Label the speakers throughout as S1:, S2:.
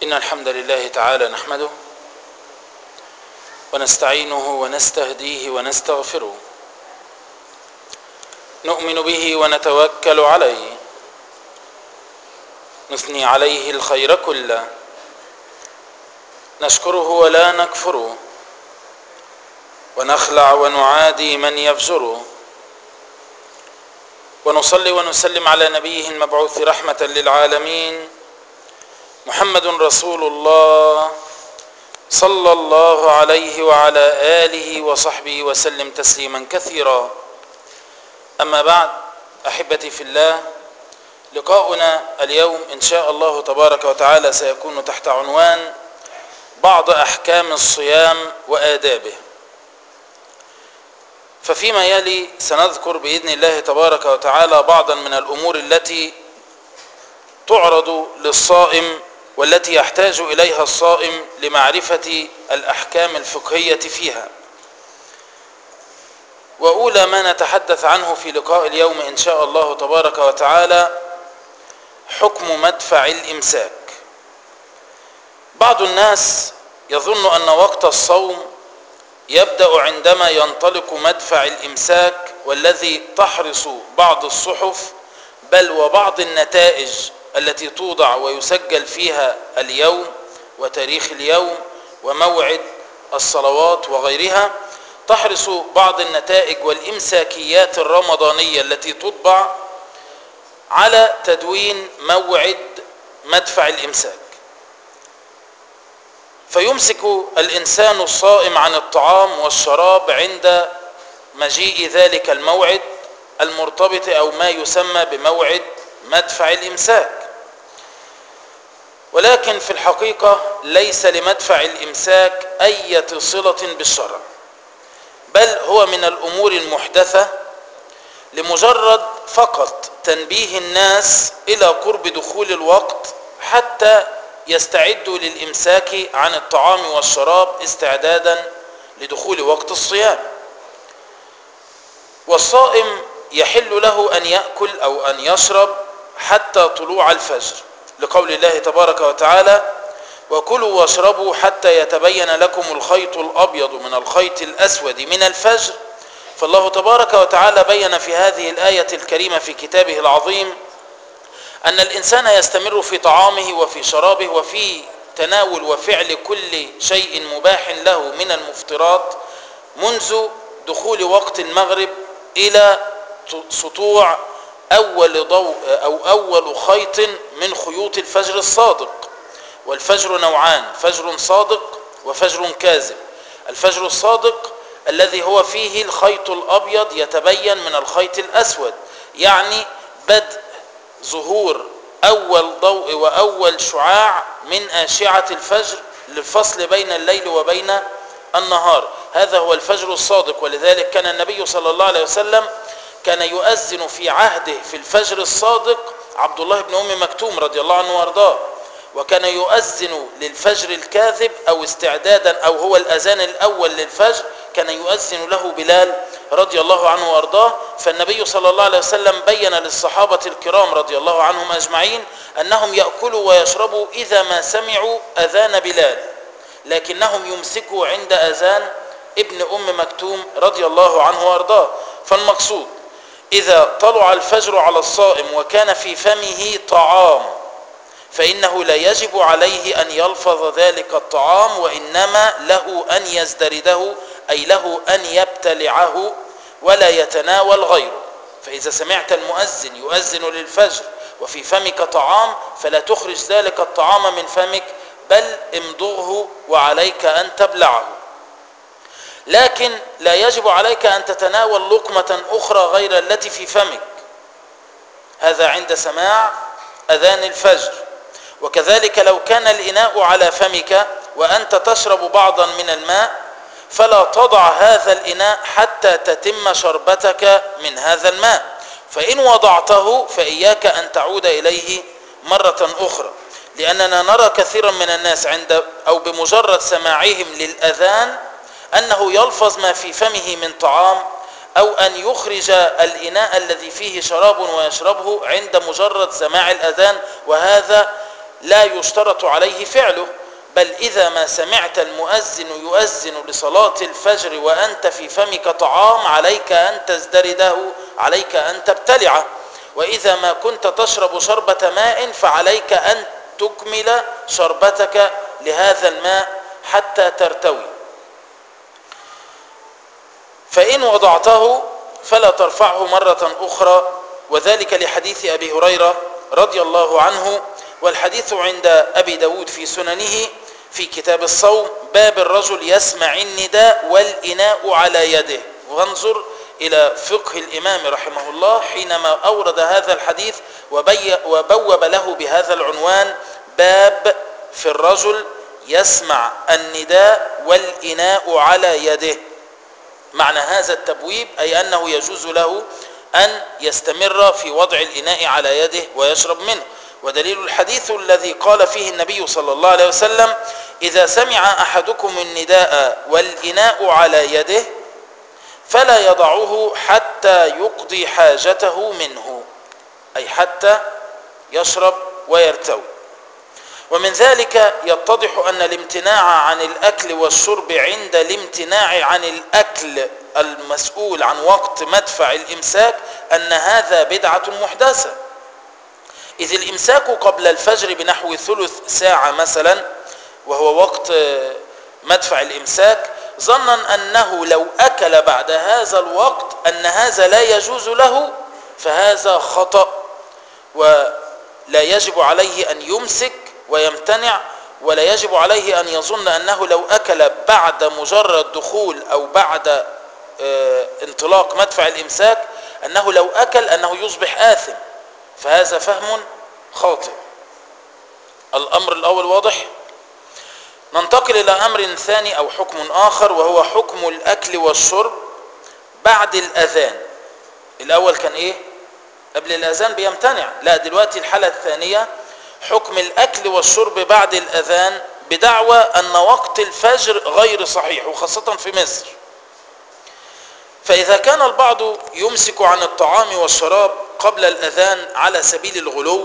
S1: إن الحمد لله تعالى نحمده ونستعينه ونستهديه ونستغفره نؤمن به ونتوكل عليه نثني عليه الخير كله نشكره ولا نكفره ونخلع ونعادي من يفجره ونصلي ونسلم على نبيه المبعوث رحمة للعالمين محمد رسول الله صلى الله عليه وعلى آله وصحبه وسلم تسليما كثيرا أما بعد أحبتي في الله لقاؤنا اليوم إن شاء الله تبارك وتعالى سيكون تحت عنوان بعض أحكام الصيام وآدابه ففيما يلي سنذكر بإذن الله تبارك وتعالى بعضا من الأمور التي تعرض للصائم والتي يحتاج إليها الصائم لمعرفة الأحكام الفقهية فيها وأولى ما نتحدث عنه في لقاء اليوم إن شاء الله تبارك وتعالى حكم مدفع الإمساك بعض الناس يظن أن وقت الصوم يبدأ عندما ينطلق مدفع الإمساك والذي تحرص بعض الصحف بل وبعض النتائج التي توضع ويسجل فيها اليوم وتاريخ اليوم وموعد الصلوات وغيرها تحرص بعض النتائج والإمساكيات الرمضانية التي تطبع على تدوين موعد مدفع الإمساك فيمسك الإنسان الصائم عن الطعام والشراب عند مجيء ذلك الموعد المرتبط أو ما يسمى بموعد مدفع الإمساك ولكن في الحقيقة ليس لمدفع الإمساك أي صلة بالشرع بل هو من الأمور المحدثة لمجرد فقط تنبيه الناس إلى قرب دخول الوقت حتى يستعدوا للإمساك عن الطعام والشراب استعدادا لدخول وقت الصيام والصائم يحل له أن يأكل أو أن يشرب حتى طلوع الفجر لقول الله تبارك وتعالى وكلوا واشربوا حتى يتبين لكم الخيط الأبيض من الخيط الأسود من الفجر فالله تبارك وتعالى بين في هذه الآية الكريمة في كتابه العظيم أن الإنسان يستمر في طعامه وفي شرابه وفي تناول وفعل كل شيء مباح له من المفطرات منذ دخول وقت المغرب إلى سطوع أول ضوء أو أول خيط من خيوط الفجر الصادق والفجر نوعان فجر صادق وفجر كاذب الفجر الصادق الذي هو فيه الخيط الأبيض يتبين من الخيط الأسود يعني بدء ظهور أول ضوء وأول شعاع من آشعة الفجر للفصل بين الليل وبين النهار هذا هو الفجر الصادق ولذلك كان النبي صلى الله عليه وسلم كان يؤذن في عهده في الفجر الصادق عبد الله بن أم مكتوم رضي الله عنه وارضاه وكان يؤذن للفجر الكاذب أو استعدادا أو هو الأذان الأول للفجر كان يؤذن له بلال رضي الله عنه وارضاه فالنبي صلى الله عليه وسلم بين للصحابة الكرام رضي الله عنهم أجمعين أنهم يأكلوا ويشربوا إذا ما سمعوا أذان بلال لكنهم يمسكوا عند أذان ابن أم مكتوم رضي الله عنه وارضاه فالمقصود إذا طلع الفجر على الصائم وكان في فمه طعام فإنه لا يجب عليه أن يلفظ ذلك الطعام وإنما له أن يزدرده أي له أن يبتلعه ولا يتناول غيره فإذا سمعت المؤذن يؤذن للفجر وفي فمك طعام فلا تخرج ذلك الطعام من فمك بل امضغه وعليك أن تبلعه لكن لا يجب عليك أن تتناول لقمة أخرى غير التي في فمك هذا عند سماع أذان الفجر وكذلك لو كان الإناء على فمك وأنت تشرب بعضا من الماء فلا تضع هذا الإناء حتى تتم شربتك من هذا الماء فإن وضعته فإياك أن تعود إليه مرة أخرى لأننا نرى كثيرا من الناس عند أو بمجرد سماعهم للأذان أنه يلفظ ما في فمه من طعام أو أن يخرج الإناء الذي فيه شراب ويشربه عند مجرد سماع الأذان وهذا لا يشترط عليه فعله بل إذا ما سمعت المؤذن يؤذن لصلاة الفجر وأنت في فمك طعام عليك أن تزدرده عليك أن تبتلعه وإذا ما كنت تشرب شربة ماء فعليك أن تكمل شربتك لهذا الماء حتى ترتوي فإن وضعته فلا ترفعه مرة أخرى وذلك لحديث أبي هريرة رضي الله عنه والحديث عند أبي داود في سننه في كتاب الصوم باب الرجل يسمع النداء والإناء على يده وانظر إلى فقه الإمام رحمه الله حينما أورد هذا الحديث وبي وبوب له بهذا العنوان باب في الرجل يسمع النداء والإناء على يده معنى هذا التبويب أي أنه يجوز له أن يستمر في وضع الإناء على يده ويشرب منه ودليل الحديث الذي قال فيه النبي صلى الله عليه وسلم إذا سمع أحدكم النداء والإناء على يده فلا يضعه حتى يقضي حاجته منه أي حتى يشرب ويرتوي ومن ذلك يتضح أن الامتناع عن الأكل والشرب عند الامتناع عن الأكل المسؤول عن وقت مدفع الإمساك أن هذا بدعة محدثة إذ الإمساك قبل الفجر بنحو ثلث ساعة مثلا وهو وقت مدفع الإمساك ظنا أنه لو أكل بعد هذا الوقت أن هذا لا يجوز له فهذا خطأ ولا يجب عليه أن يمسك ويمتنع ولا يجب عليه أن يظن أنه لو أكل بعد مجرد دخول أو بعد انطلاق مدفع الإمساك أنه لو أكل أنه يصبح آثم فهذا فهم خاطئ الأمر الأول واضح ننتقل إلى أمر ثاني أو حكم آخر وهو حكم الأكل والشرب بعد الأذان الأول كان إيه قبل الأذان بيمتنع لا دلوقتي الحالة الثانية حكم الأكل والشرب بعد الأذان بدعوى أن وقت الفجر غير صحيح وخاصة في مصر فإذا كان البعض يمسك عن الطعام والشراب قبل الأذان على سبيل الغلو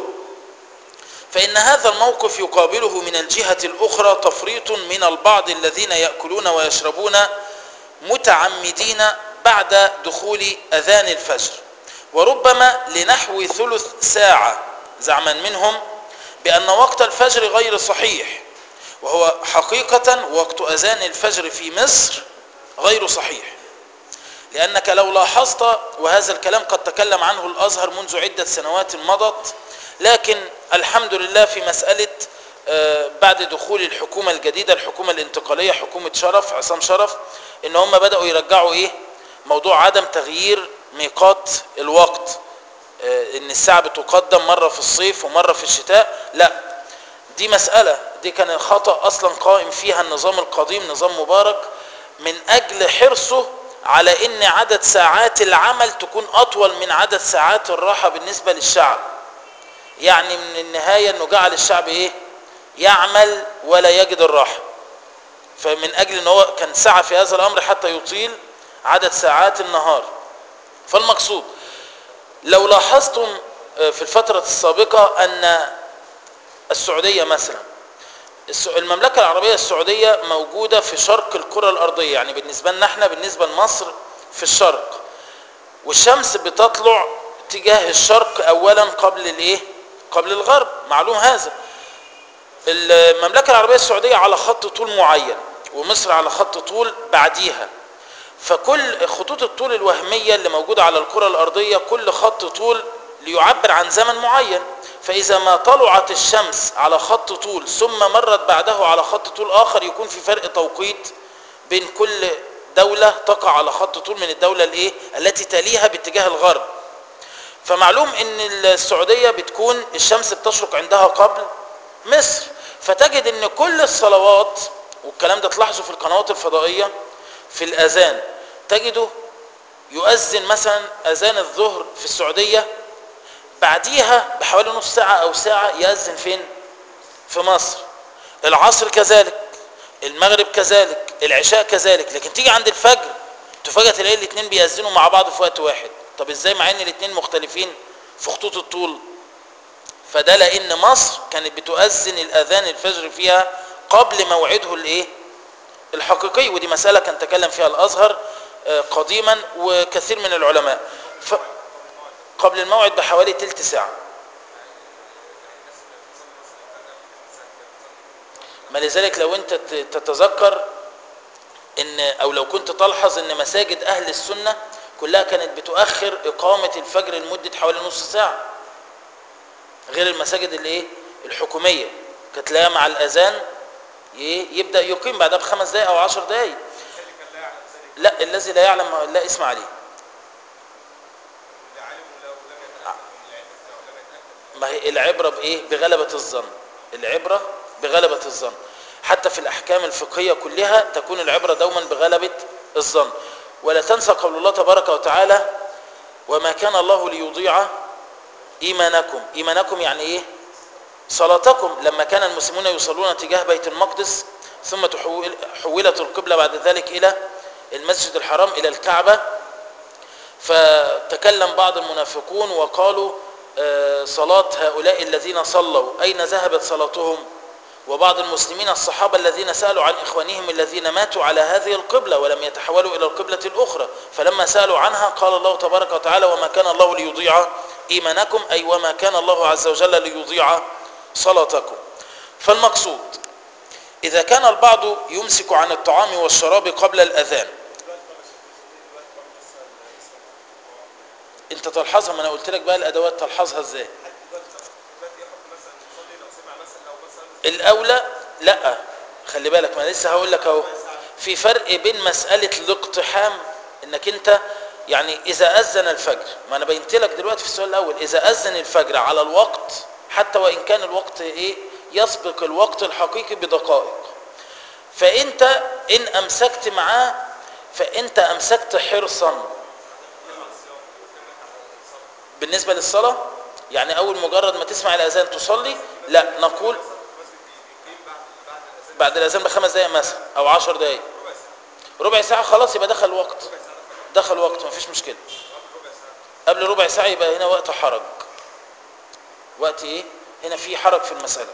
S1: فإن هذا الموقف يقابله من الجهة الأخرى تفريط من البعض الذين يأكلون ويشربون متعمدين بعد دخول أذان الفجر وربما لنحو ثلث ساعة زعما منهم بأن وقت الفجر غير صحيح وهو حقيقة وقت أذان الفجر في مصر غير صحيح لأنك لو لاحظت وهذا الكلام قد تكلم عنه الأزهر منذ عدة سنوات مضت لكن الحمد لله في مسألة بعد دخول الحكومة الجديدة الحكومة الانتقالية حكومة شرف عصام شرف ان هم بدأوا يرجعوا ايه موضوع عدم تغيير ميقات الوقت ان الساعة بتقدم مرة في الصيف ومرة في الشتاء لا دي مسألة دي كان خطأ اصلا قائم فيها النظام القديم نظام مبارك من اجل حرصه على ان عدد ساعات العمل تكون اطول من عدد ساعات الراحة بالنسبة للشعب يعني من النهاية انه جعل الشعب ايه يعمل ولا يجد الراحة فمن اجل ان هو كان سعى في هذا الامر حتى يطيل عدد ساعات النهار فالمقصود لو لاحظتم في الفترة السابقة ان السعودية مثلا المملكة العربية السعودية موجودة في شرق الكرة الارضية يعني بالنسبة لنا احنا بالنسبة لمصر في الشرق والشمس بتطلع تجاه الشرق اولا قبل الايه قبل الغرب معلوم هذا المملكة العربية السعودية على خط طول معين ومصر على خط طول بعديها فكل خطوط الطول الوهمية اللي موجودة على الكرة الأرضية كل خط طول ليعبر عن زمن معين فإذا ما طلعت الشمس على خط طول ثم مرت بعده على خط طول آخر يكون في فرق توقيت بين كل دولة تقع على خط طول من الدولة الايه التي تليها باتجاه الغرب فمعلوم ان السعودية بتكون الشمس بتشرق عندها قبل مصر فتجد ان كل الصلوات والكلام ده تلاحظه في القنوات الفضائية في الاذان تجده يؤذن مثلا اذان الظهر في السعودية بعديها بحوالي نص ساعة او ساعة يأذن فين في مصر العصر كذلك المغرب كذلك العشاء كذلك لكن تيجي عند الفجر تفاجئ تلاقي الاثنين بيأذنوا مع بعض في وقت واحد طب ازاي مع ان الاثنين مختلفين في خطوط الطول فده لان مصر كانت بتؤذن الاذان الفجر فيها قبل موعده الايه الحقيقي ودي مساله كان تكلم فيها الازهر آه، قديما وكثير من العلماء ف قبل الموعد بحوالي تلت ساعه ما لذلك لو انت ت- تتذكر ان او لو كنت تلحظ ان مساجد اهل السنه كلها كانت بتؤخر اقامه الفجر لمده حوالي نص ساعه غير المساجد اللي ايه الحكوميه كانت تلاقيها مع الاذان ي- يبدا يقيم بعدها بخمس دقائق او عشر دقائق لا الذي لا يعلم لا اسم عليه ما هي العبرة بإيه؟ بغلبة الظن العبرة بغلبة الظن حتى في الأحكام الفقهية كلها تكون العبرة دوما بغلبة الظن ولا تنسى قول الله تبارك وتعالى وما كان الله ليضيع إيمانكم إيمانكم يعني إيه؟ صلاتكم لما كان المسلمون يصلون تجاه بيت المقدس ثم تحول- حولت القبلة بعد ذلك إلى المسجد الحرام إلى الكعبة فتكلم بعض المنافقون وقالوا آه، صلاة هؤلاء الذين صلوا أين ذهبت صلاتهم وبعض المسلمين الصحابة الذين سألوا عن إخوانهم الذين ماتوا على هذه القبلة ولم يتحولوا إلى القبلة الأخرى فلما سألوا عنها قال الله تبارك وتعالى وما كان الله ليضيع إيمانكم أي وما كان الله عز وجل ليضيع صلاتكم فالمقصود إذا كان البعض يمسك عن الطعام والشراب قبل الأذان انت تلحظها ما انا قلت لك بقى الادوات تلحظها ازاي الاولى لا خلي بالك ما أنا لسه هقول لك اهو في فرق بين مساله الاقتحام انك انت يعني اذا اذن الفجر ما انا بينت لك دلوقتي في السؤال الاول اذا اذن الفجر على الوقت حتى وان كان الوقت ايه يسبق الوقت الحقيقي بدقائق فانت ان امسكت معاه فانت امسكت حرصا بالنسبة للصلاة يعني أول مجرد ما تسمع الأذان تصلي لا نقول بعد الأذان بخمس دقايق مثلا أو عشر دقايق ربع ساعة خلاص يبقى دخل وقت دخل وقت ما فيش مشكلة قبل ربع ساعة يبقى هنا وقت حرج وقت إيه هنا في حرج في المسألة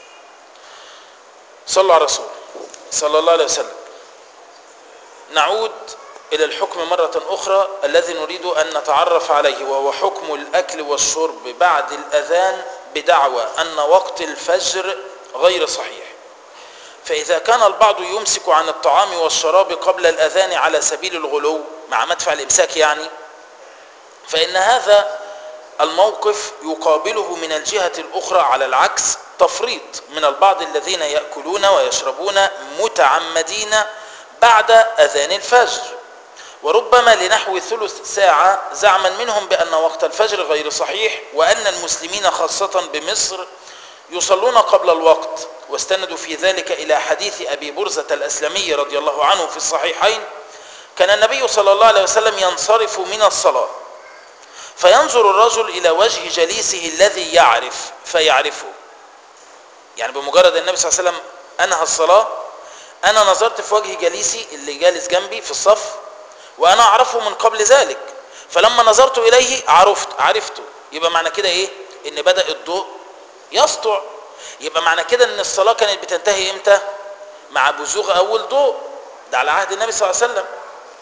S1: صلوا على الرسول صلى الله عليه وسلم نعود إلى الحكم مرة أخرى الذي نريد أن نتعرف عليه وهو حكم الأكل والشرب بعد الأذان بدعوى أن وقت الفجر غير صحيح فإذا كان البعض يمسك عن الطعام والشراب قبل الأذان على سبيل الغلو مع مدفع الإمساك يعني فإن هذا الموقف يقابله من الجهة الأخرى على العكس تفريط من البعض الذين يأكلون ويشربون متعمدين بعد أذان الفجر وربما لنحو ثلث ساعة زعما منهم بأن وقت الفجر غير صحيح وأن المسلمين خاصة بمصر يصلون قبل الوقت واستندوا في ذلك إلى حديث أبي برزة الأسلمي رضي الله عنه في الصحيحين كان النبي صلى الله عليه وسلم ينصرف من الصلاة فينظر الرجل إلى وجه جليسه الذي يعرف فيعرفه يعني بمجرد النبي صلى الله عليه وسلم أنهى الصلاة أنا نظرت في وجه جليسي اللي جالس جنبي في الصف وأنا أعرفه من قبل ذلك فلما نظرت إليه عرفت عرفته يبقى معنى كده إيه إن بدأ الضوء يسطع يبقى معنى كده إن الصلاة كانت بتنتهي إمتى مع بزوغ أول ضوء ده على عهد النبي صلى الله عليه وسلم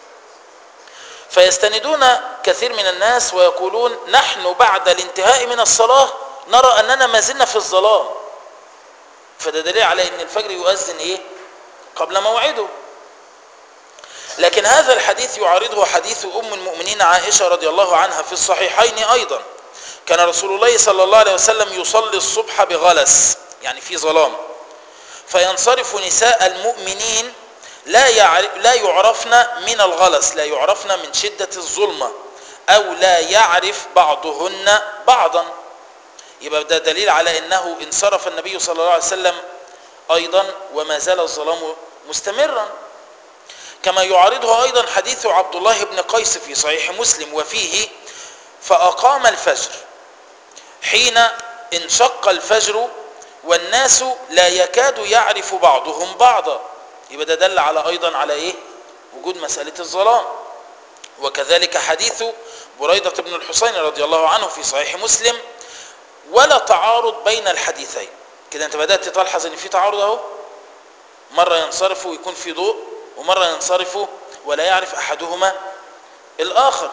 S1: فيستندون كثير من الناس ويقولون نحن بعد الانتهاء من الصلاة نرى أننا ما زلنا في الظلام فده دليل على أن الفجر يؤذن إيه قبل موعده لكن هذا الحديث يعارضه حديث أم المؤمنين عائشة رضي الله عنها في الصحيحين أيضا كان رسول الله صلى الله عليه وسلم يصلي الصبح بغلس يعني في ظلام فينصرف نساء المؤمنين لا يعرف لا يعرفن من الغلس لا يعرفن من شدة الظلمة أو لا يعرف بعضهن بعضا يبقى ده دليل على أنه انصرف النبي صلى الله عليه وسلم أيضا وما زال الظلام مستمرا كما يعارضه أيضا حديث عبد الله بن قيس في صحيح مسلم وفيه فأقام الفجر حين انشق الفجر والناس لا يكاد يعرف بعضهم بعضا يبقى ده دل على أيضا على إيه وجود مسألة الظلام وكذلك حديث بريدة بن الحسين رضي الله عنه في صحيح مسلم ولا تعارض بين الحديثين كده انت بدأت تلاحظ ان في تعارض اهو مرة ينصرف ويكون في ضوء ومرة ينصرف ولا يعرف احدهما الاخر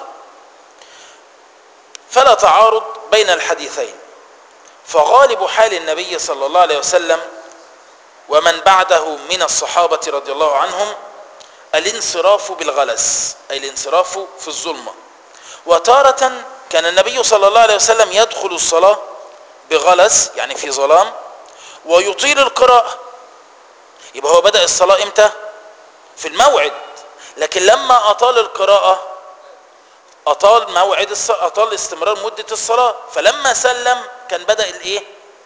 S1: فلا تعارض بين الحديثين فغالب حال النبي صلى الله عليه وسلم ومن بعده من الصحابة رضي الله عنهم الانصراف بالغلس أي الانصراف في الظلمة وتارة كان النبي صلى الله عليه وسلم يدخل الصلاة بغلس يعني في ظلام ويطيل القراءة يبقى هو بدأ الصلاة امتى في الموعد لكن لما أطال القراءة أطال موعد الصلاة أطال استمرار مدة الصلاة فلما سلم كان بدأ الإيه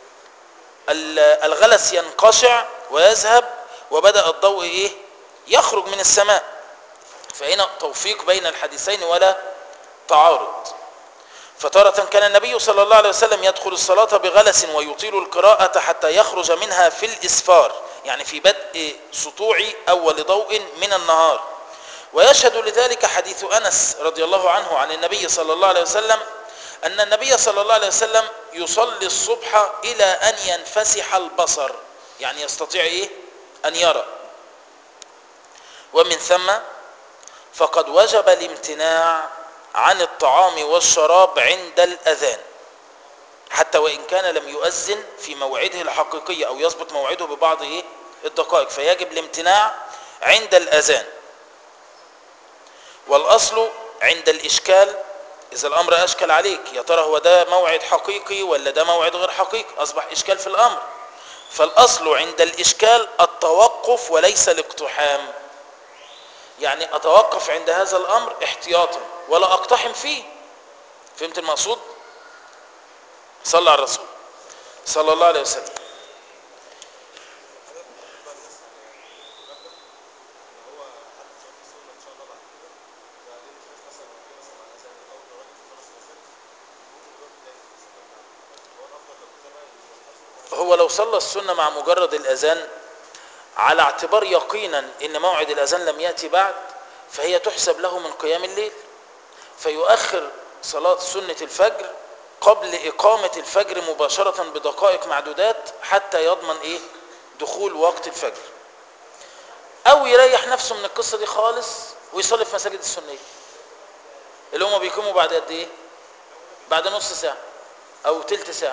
S1: الغلس ينقشع ويذهب وبدأ الضوء إيه يخرج من السماء فهنا توفيق بين الحديثين ولا تعارض فتارة كان النبي صلى الله عليه وسلم يدخل الصلاة بغلس ويطيل القراءة حتى يخرج منها في الإسفار يعني في بدء سطوع أول ضوء من النهار ويشهد لذلك حديث أنس رضي الله عنه عن النبي صلى الله عليه وسلم أن النبي صلى الله عليه وسلم يصلي الصبح إلى أن ينفسح البصر يعني يستطيع إيه؟ أن يرى ومن ثم فقد وجب الامتناع عن الطعام والشراب عند الأذان حتى وإن كان لم يؤذن في موعده الحقيقي أو يثبت موعده ببعض إيه؟ الدقائق فيجب الامتناع عند الأذان والأصل عند الإشكال إذا الأمر أشكل عليك يا ترى هو ده موعد حقيقي ولا ده موعد غير حقيقي أصبح إشكال في الأمر فالأصل عند الإشكال التوقف وليس الاقتحام يعني أتوقف عند هذا الأمر احتياطا ولا أقتحم فيه فهمت المقصود صلى على الرسول صلى الله عليه وسلم هو لو صلى السنة مع مجرد الأذان على اعتبار يقينا ان موعد الأذان لم يأتي بعد فهي تحسب له من قيام الليل فيؤخر صلاة سنة الفجر قبل إقامة الفجر مباشرة بدقائق معدودات حتى يضمن إيه دخول وقت الفجر أو يريح نفسه من القصة دي خالص ويصلي في مساجد السنية اللي هم بيقوموا بعد قد إيه بعد نص ساعة أو تلت ساعة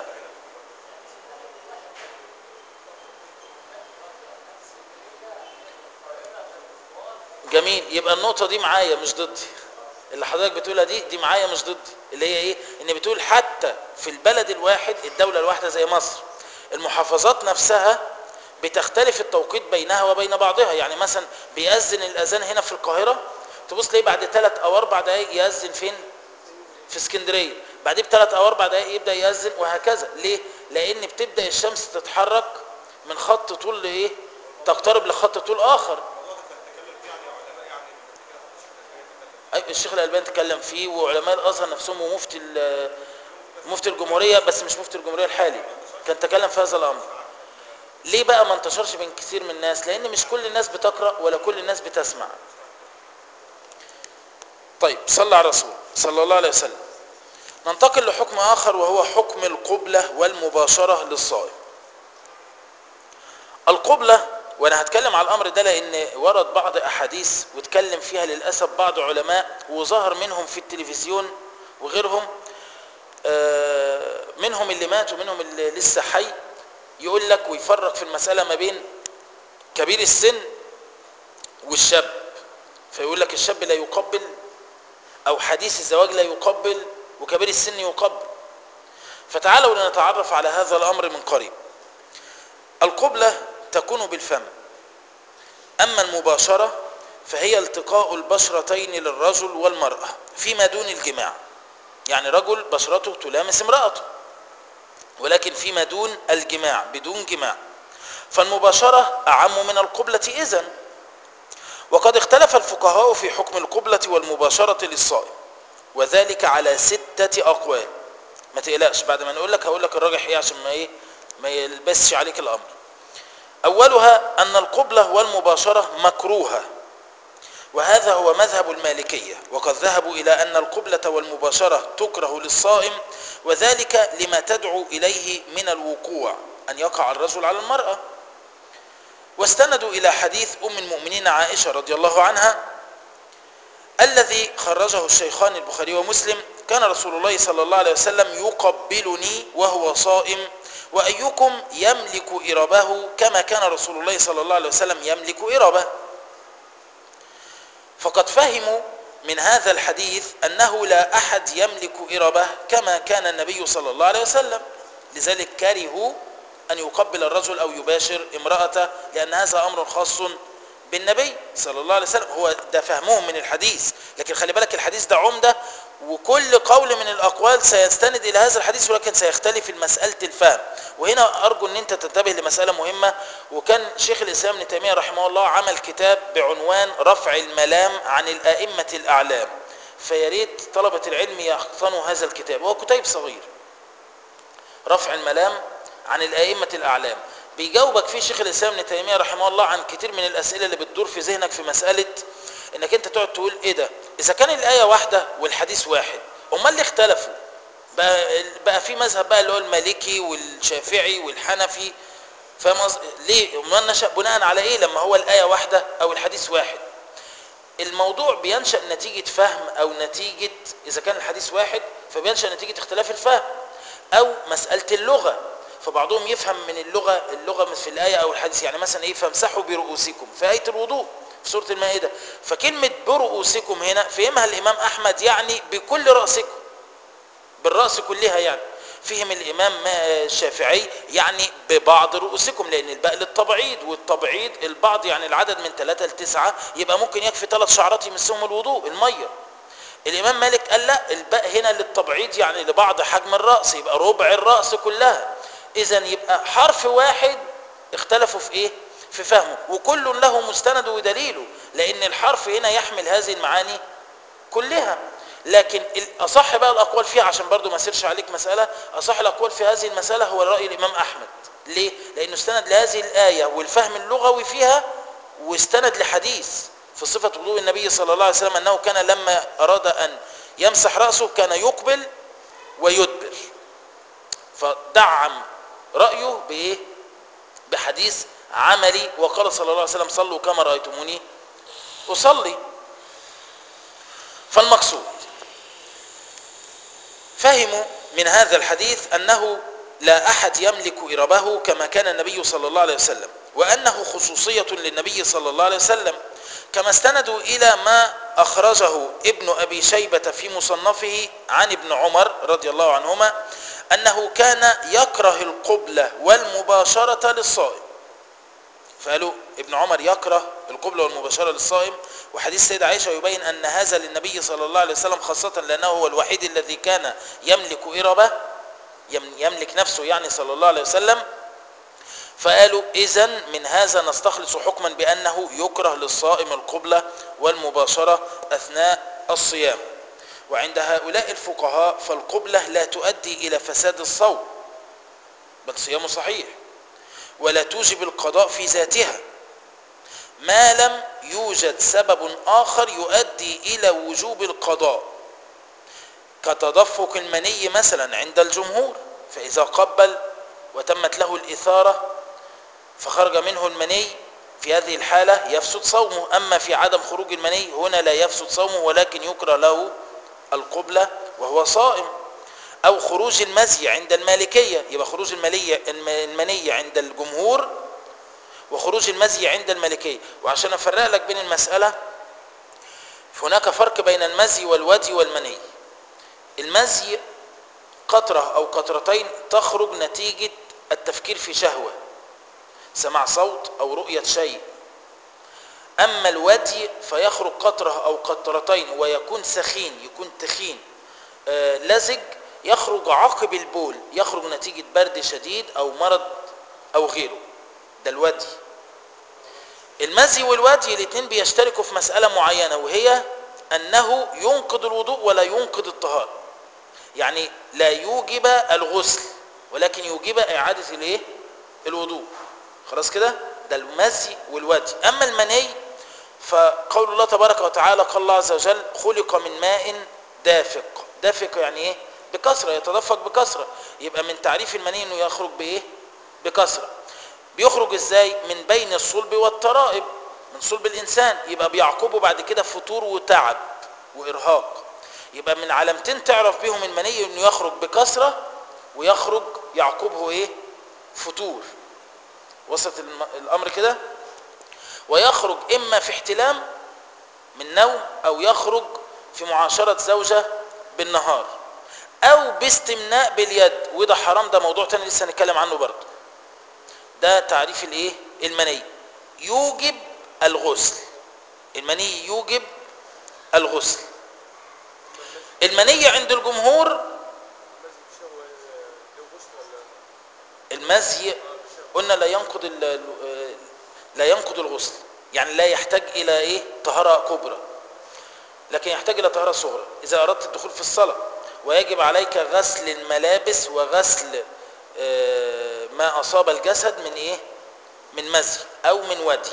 S1: جميل يبقى النقطة دي معايا مش ضدي اللي حضرتك بتقولها دي دي معايا مش ضدي اللي هي ايه ان بتقول حتى في البلد الواحد الدولة الواحدة زي مصر المحافظات نفسها بتختلف التوقيت بينها وبين بعضها يعني مثلا بيأذن الأذان هنا في القاهرة تبص تلاقيه بعد ثلاث أو أربع دقايق يأذن فين في اسكندرية بعدين بثلاث أو أربع دقايق يبدأ يأذن وهكذا ليه لأن بتبدأ الشمس تتحرك من خط طول لإيه تقترب لخط طول آخر الشيخ الألباني تكلم فيه وعلماء الأزهر نفسهم ومفتي مفتي الجمهورية بس مش مفتي الجمهورية الحالي كان تكلم في هذا الأمر ليه بقى ما انتشرش بين كثير من الناس لأن مش كل الناس بتقرأ ولا كل الناس بتسمع طيب صلى على الرسول صلى الله عليه وسلم ننتقل لحكم آخر وهو حكم القبلة والمباشرة للصائم القبلة وانا هتكلم على الامر ده لان ورد بعض احاديث واتكلم فيها للاسف بعض علماء وظهر منهم في التلفزيون وغيرهم منهم اللي مات ومنهم اللي لسه حي يقول لك ويفرق في المسألة ما بين كبير السن والشاب فيقول لك الشاب لا يقبل او حديث الزواج لا يقبل وكبير السن يقبل فتعالوا لنتعرف على هذا الامر من قريب القبلة تكون بالفم أما المباشرة فهي التقاء البشرتين للرجل والمرأة فيما دون الجماع يعني رجل بشرته تلامس امرأته ولكن فيما دون الجماع بدون جماع فالمباشرة أعم من القبلة إذن وقد اختلف الفقهاء في حكم القبلة والمباشرة للصائم وذلك على ستة أقوال ما تقلقش بعد ما نقول لك هقول لك الراجح ايه عشان ما ايه ما يلبسش عليك الامر اولها ان القبلة والمباشرة مكروهة وهذا هو مذهب المالكية وقد ذهبوا إلى أن القبلة والمباشرة تكره للصائم وذلك لما تدعو إليه من الوقوع أن يقع الرجل على المرأة واستندوا إلى حديث أم المؤمنين عائشة رضي الله عنها الذي خرجه الشيخان البخاري ومسلم كان رسول الله صلى الله عليه وسلم يقبلني وهو صائم وأيكم يملك إربه كما كان رسول الله صلى الله عليه وسلم يملك إربه فقد فهموا من هذا الحديث أنه لا أحد يملك إربه كما كان النبي صلى الله عليه وسلم لذلك كرهوا أن يقبل الرجل أو يباشر امرأته لأن هذا أمر خاص بالنبي صلى الله عليه وسلم هو ده فهمهم من الحديث لكن خلي بالك الحديث ده عمدة وكل قول من الأقوال سيستند إلى هذا الحديث ولكن سيختلف في مسألة الفهم وهنا أرجو أن أنت تنتبه لمسألة مهمة وكان شيخ الإسلام ابن تيمية رحمه الله عمل كتاب بعنوان رفع الملام عن الآئمة الأعلام فياريت طلبة العلم يقتنوا هذا الكتاب هو كتيب صغير رفع الملام عن الآئمة الأعلام بيجاوبك فيه شيخ الإسلام ابن تيمية رحمه الله عن كتير من الأسئلة اللي بتدور في ذهنك في مسألة انك انت تقعد تقول ايه ده اذا كان الآية واحدة والحديث واحد امال اللي اختلفوا بقى, بقى في مذهب بقى اللي هو المالكي والشافعي والحنفي فاهم ليه امال نشأ بناء على ايه لما هو الآية واحدة او الحديث واحد الموضوع بينشأ نتيجة فهم او نتيجة اذا كان الحديث واحد فبينشأ نتيجة اختلاف الفهم او مسألة اللغة فبعضهم يفهم من اللغة اللغة في الآية أو الحديث يعني مثلا إيه فامسحوا برؤوسكم في آية الوضوء في سورة المائدة فكلمة برؤوسكم هنا فهمها الإمام أحمد يعني بكل رأسكم بالرأس كلها يعني فهم الإمام الشافعي يعني ببعض رؤوسكم لأن الباء للتبعيض والتبعيض البعض يعني العدد من ثلاثة لتسعة يبقى ممكن يكفي ثلاث شعرات يمسهم الوضوء المية الإمام مالك قال لا الباء هنا للتبعيض يعني لبعض حجم الرأس يبقى ربع الرأس كلها إذا يبقى حرف واحد اختلفوا في إيه؟ في فهمه وكل له مستند ودليله لأن الحرف هنا يحمل هذه المعاني كلها لكن أصح بقى الأقوال فيها عشان برضو ما أسيرش عليك مسألة أصح الأقوال في هذه المسألة هو رأي الإمام أحمد ليه؟ لأنه استند لهذه الآية والفهم اللغوي فيها واستند لحديث في صفة وضوء النبي صلى الله عليه وسلم أنه كان لما أراد أن يمسح رأسه كان يقبل ويدبر فدعم رأيه بإيه؟ بحديث عملي وقال صلى الله عليه وسلم صلوا كما رأيتموني أصلي فالمقصود فهموا من هذا الحديث أنه لا أحد يملك إربه كما كان النبي صلى الله عليه وسلم وأنه خصوصية للنبي صلى الله عليه وسلم كما استندوا إلى ما أخرجه ابن أبي شيبة في مصنفه عن ابن عمر رضي الله عنهما أنه كان يكره القبلة والمباشرة للصائم فقالوا ابن عمر يكره القبلة والمباشرة للصائم وحديث سيدة عائشة يبين أن هذا للنبي صلى الله عليه وسلم خاصة لأنه هو الوحيد الذي كان يملك إربة يملك نفسه يعني صلى الله عليه وسلم فقالوا إذا من هذا نستخلص حكما بأنه يكره للصائم القبلة والمباشرة أثناء الصيام وعند هؤلاء الفقهاء فالقبلة لا تؤدي إلى فساد الصوم بل صيامه صحيح ولا توجب القضاء في ذاتها ما لم يوجد سبب آخر يؤدي إلى وجوب القضاء كتدفق المني مثلا عند الجمهور فإذا قبل وتمت له الإثارة فخرج منه المني في هذه الحالة يفسد صومه أما في عدم خروج المني هنا لا يفسد صومه ولكن يكره له القبلة وهو صائم أو خروج المزي عند المالكية يبقى خروج المني عند الجمهور وخروج المزي عند المالكية وعشان أفرق لك بين المسألة هناك فرق بين المزي والودي والمني المزي قطرة أو قطرتين تخرج نتيجة التفكير في شهوة سمع صوت أو رؤية شيء أما الودي فيخرج قطرة أو قطرتين ويكون سخين يكون تخين آه لزج يخرج عقب البول يخرج نتيجة برد شديد أو مرض أو غيره ده الودي المزي والودي الاثنين بيشتركوا في مسألة معينة وهي أنه ينقض الوضوء ولا ينقض الطهارة يعني لا يوجب الغسل ولكن يوجب إعادة الايه الوضوء خلاص كده ده المزي والودي أما المني فقول الله تبارك وتعالى قال الله عز وجل خلق من ماء دافق دافق يعني ايه بكثرة يتدفق بكثرة يبقى من تعريف المني انه يخرج بايه بكثرة بيخرج ازاي من بين الصلب والترائب من صلب الانسان يبقى بيعقبه بعد كده فتور وتعب وارهاق يبقى من علامتين تعرف بيهم المني انه يخرج بكثرة ويخرج يعقبه ايه فتور وصلت الم- الامر كده ويخرج اما في احتلام من نوم او يخرج في معاشرة زوجة بالنهار او باستمناء باليد وده حرام ده موضوع تاني لسه هنتكلم عنه برضه ده تعريف الايه المني يوجب الغسل المني يوجب الغسل المني عند الجمهور
S2: لازم شهوة له غسل ولا
S1: المزي قلنا لا ينقض ال- ال- لا ينقض الغسل يعني لا يحتاج الى ايه طهاره كبرى لكن يحتاج الى طهاره صغرى اذا اردت الدخول في الصلاه ويجب عليك غسل الملابس وغسل آه، ما اصاب الجسد من ايه من مزي او من ودي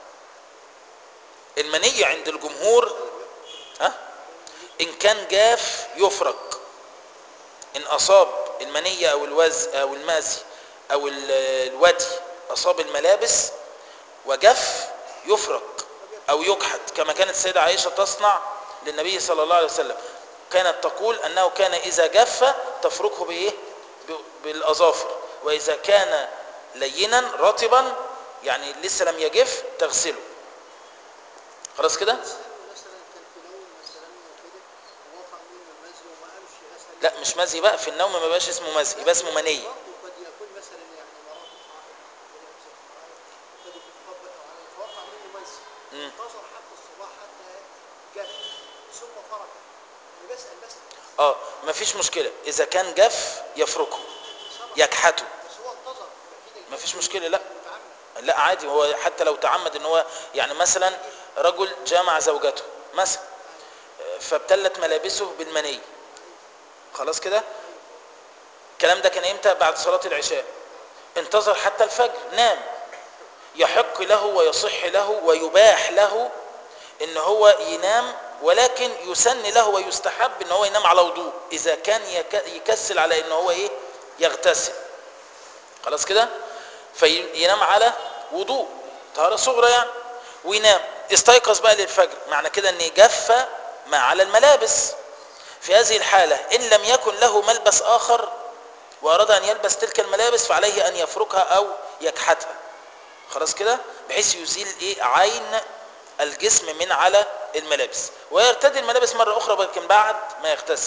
S1: المني عند الجمهور ها ان كان جاف يفرق ان اصاب المنية او الوز او المازي او ال- الودي اصاب الملابس وجف يفرق او يكحت كما كانت السيدة عائشة تصنع للنبي صلى الله عليه وسلم كانت تقول انه كان اذا جف تفركه بايه ب- بالاظافر واذا كان لينا رطبا يعني لسه لم يجف تغسله خلاص كده
S3: مثلا كان في نوم مثلا وكده ووقع منه المزي وما قامش غسل
S1: لا مش مزي بقى في النوم ما بقاش اسمه مزي يبقى اسمه مني
S3: برضه قد يكون مثلا يعني مرات حائط ولابسه حائط وقد يكون خبط او على فوقع منه مزي
S1: مم.
S3: انتظر حتى الصباح حتى جف ثم فرق انا بسال بسال
S1: اه مفيش مشكلة اذا كان جف يفركه
S3: سبق.
S1: يكحته
S3: بس هو انتظر يبقى كده
S1: مفيش
S3: الجف
S1: مشكلة لا
S3: متعمد
S1: لا عادي هو حتى لو تعمد ان هو يعني مثلا رجل جامع زوجته مثلا آه، فابتلت ملابسه بالمني خلاص كده الكلام ده كان امتى بعد صلاة العشاء انتظر حتى الفجر نام يحق له ويصح له ويباح له ان هو ينام ولكن يسن له ويستحب ان هو ينام على وضوء اذا كان يك- يكسل على ان هو ايه يغتسل خلاص كده فينام على وضوء طهارة صغرى يعني وينام استيقظ بقى للفجر معنى كده ان جف ما على الملابس في هذه الحالة ان لم يكن له ملبس اخر واراد ان يلبس تلك الملابس فعليه ان يفركها او يكحتها خلاص كده بحيث يزيل ايه عين الجسم من على الملابس ويرتدي الملابس مرة اخرى لكن بعد ما يغتسل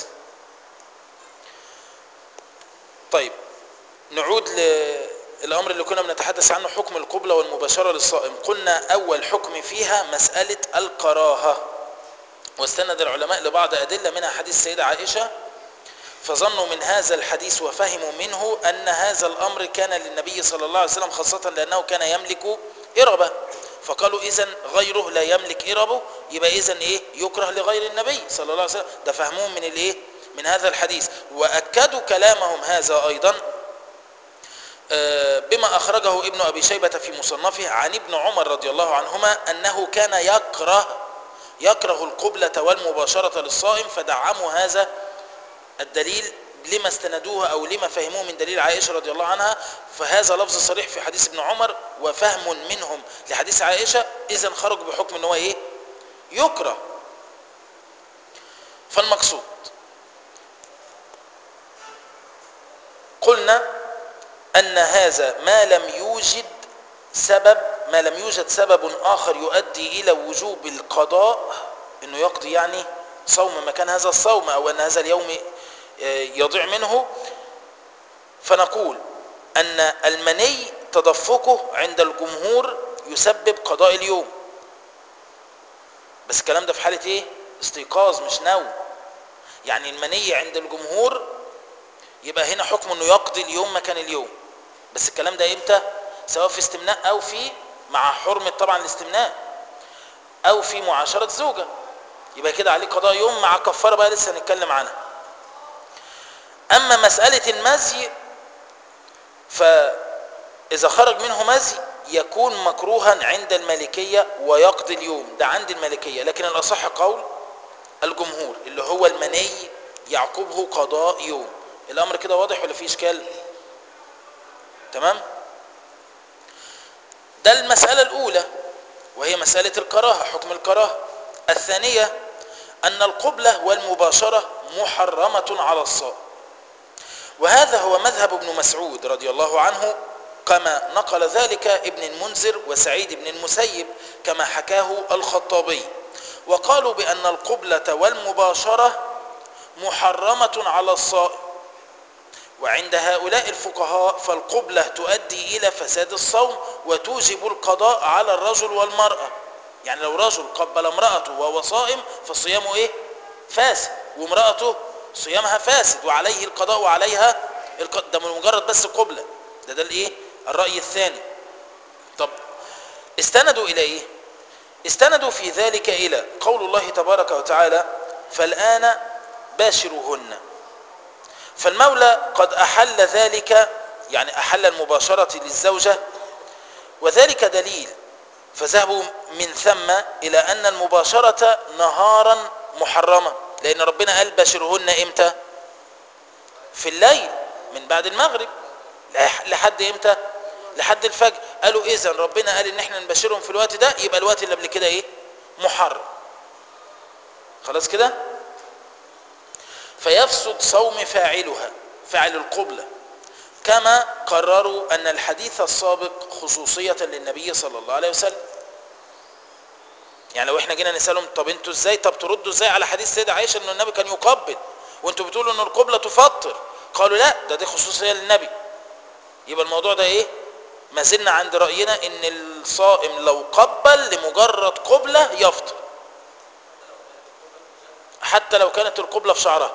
S1: طيب نعود للأمر اللي كنا بنتحدث عنه حكم القبلة والمباشرة للصائم قلنا أول حكم فيها مسألة الكراهة واستند العلماء لبعض أدلة منها حديث السيدة عائشة فظنوا من هذا الحديث وفهموا منه أن هذا الأمر كان للنبي صلى الله عليه وسلم خاصة لأنه كان يملك إربة فقالوا إذا غيره لا يملك إربه يبقى إذا إيه يكره لغير النبي صلى الله عليه وسلم ده فهموهم من الإيه من هذا الحديث وأكدوا كلامهم هذا أيضا آه، بما أخرجه ابن أبي شيبة في مصنفه عن ابن عمر رضي الله عنهما أنه كان يكره يكره القبلة والمباشرة للصائم فدعموا هذا الدليل لما استندوه أو لما فهموه من دليل عائشة رضي الله عنها فهذا لفظ صريح في حديث ابن عمر وفهم منهم لحديث عائشة إذا خرج بحكم أنه إيه يكره فالمقصود قلنا أن هذا ما لم يوجد سبب ما لم يوجد سبب آخر يؤدي إلى وجوب القضاء أنه يقضي يعني صوم مكان هذا الصوم أو أن هذا اليوم يضيع منه فنقول أن المني تدفقه عند الجمهور يسبب قضاء اليوم بس الكلام ده في حالة ايه استيقاظ مش نوم يعني المني عند الجمهور يبقى هنا حكم انه يقضي اليوم مكان اليوم بس الكلام ده امتى سواء في استمناء او في مع حرمة طبعا الاستمناء او في معاشرة زوجة يبقى كده عليه قضاء يوم مع كفارة بقى لسه هنتكلم عنها اما مسألة المزي فاذا خرج منه مزي يكون مكروها عند المالكية ويقضي اليوم ده عند المالكية لكن الأصح قول الجمهور اللي هو المني يعقبه قضاء يوم الأمر كده واضح ولا فيه إشكال تمام ده المسألة الأولى وهي مسألة الكراهة حكم الكراهة الثانية أن القبلة والمباشرة محرمة على الصائم وهذا هو مذهب ابن مسعود رضي الله عنه كما نقل ذلك ابن المنذر وسعيد بن المسيب كما حكاه الخطابي وقالوا بأن القبلة والمباشرة محرمة على الصائم وعند هؤلاء الفقهاء فالقبلة تؤدي إلى فساد الصوم وتوجب القضاء على الرجل والمرأة يعني لو رجل قبل امرأته وهو صائم فصيامه إيه؟ فاسد وامرأته صيامها فاسد وعليه القضاء وعليها الق... ده من مجرد بس قبلة ده ده الإيه؟ الرأي الثاني طب استندوا إلى إيه؟ استندوا في ذلك إلى قول الله تبارك وتعالى فالآن باشروهن فالمولى قد أحل ذلك يعني أحل المباشرة للزوجة وذلك دليل فذهبوا من ثم إلى أن المباشرة نهارا محرمة لأن ربنا قال باشرهن إمتى في الليل من بعد المغرب لحد إمتى لحد الفجر قالوا إذا ربنا قال إن احنا نبشرهم في الوقت ده يبقى الوقت اللي قبل كده إيه محرم خلاص كده فيفسد صوم فاعلها فاعل القبلة كما قرروا أن الحديث السابق خصوصية للنبي صلى الله عليه وسلم يعني لو احنا جينا نسألهم طب انتوا ازاي طب تردوا ازاي على حديث سيدة عائشة ان النبي كان يقبل وانتوا بتقولوا ان القبلة تفطر قالوا لا ده دي خصوصية للنبي يبقى الموضوع ده ايه ما زلنا عند رأينا ان الصائم لو قبل لمجرد قبلة يفطر حتى لو كانت القبلة في شعرها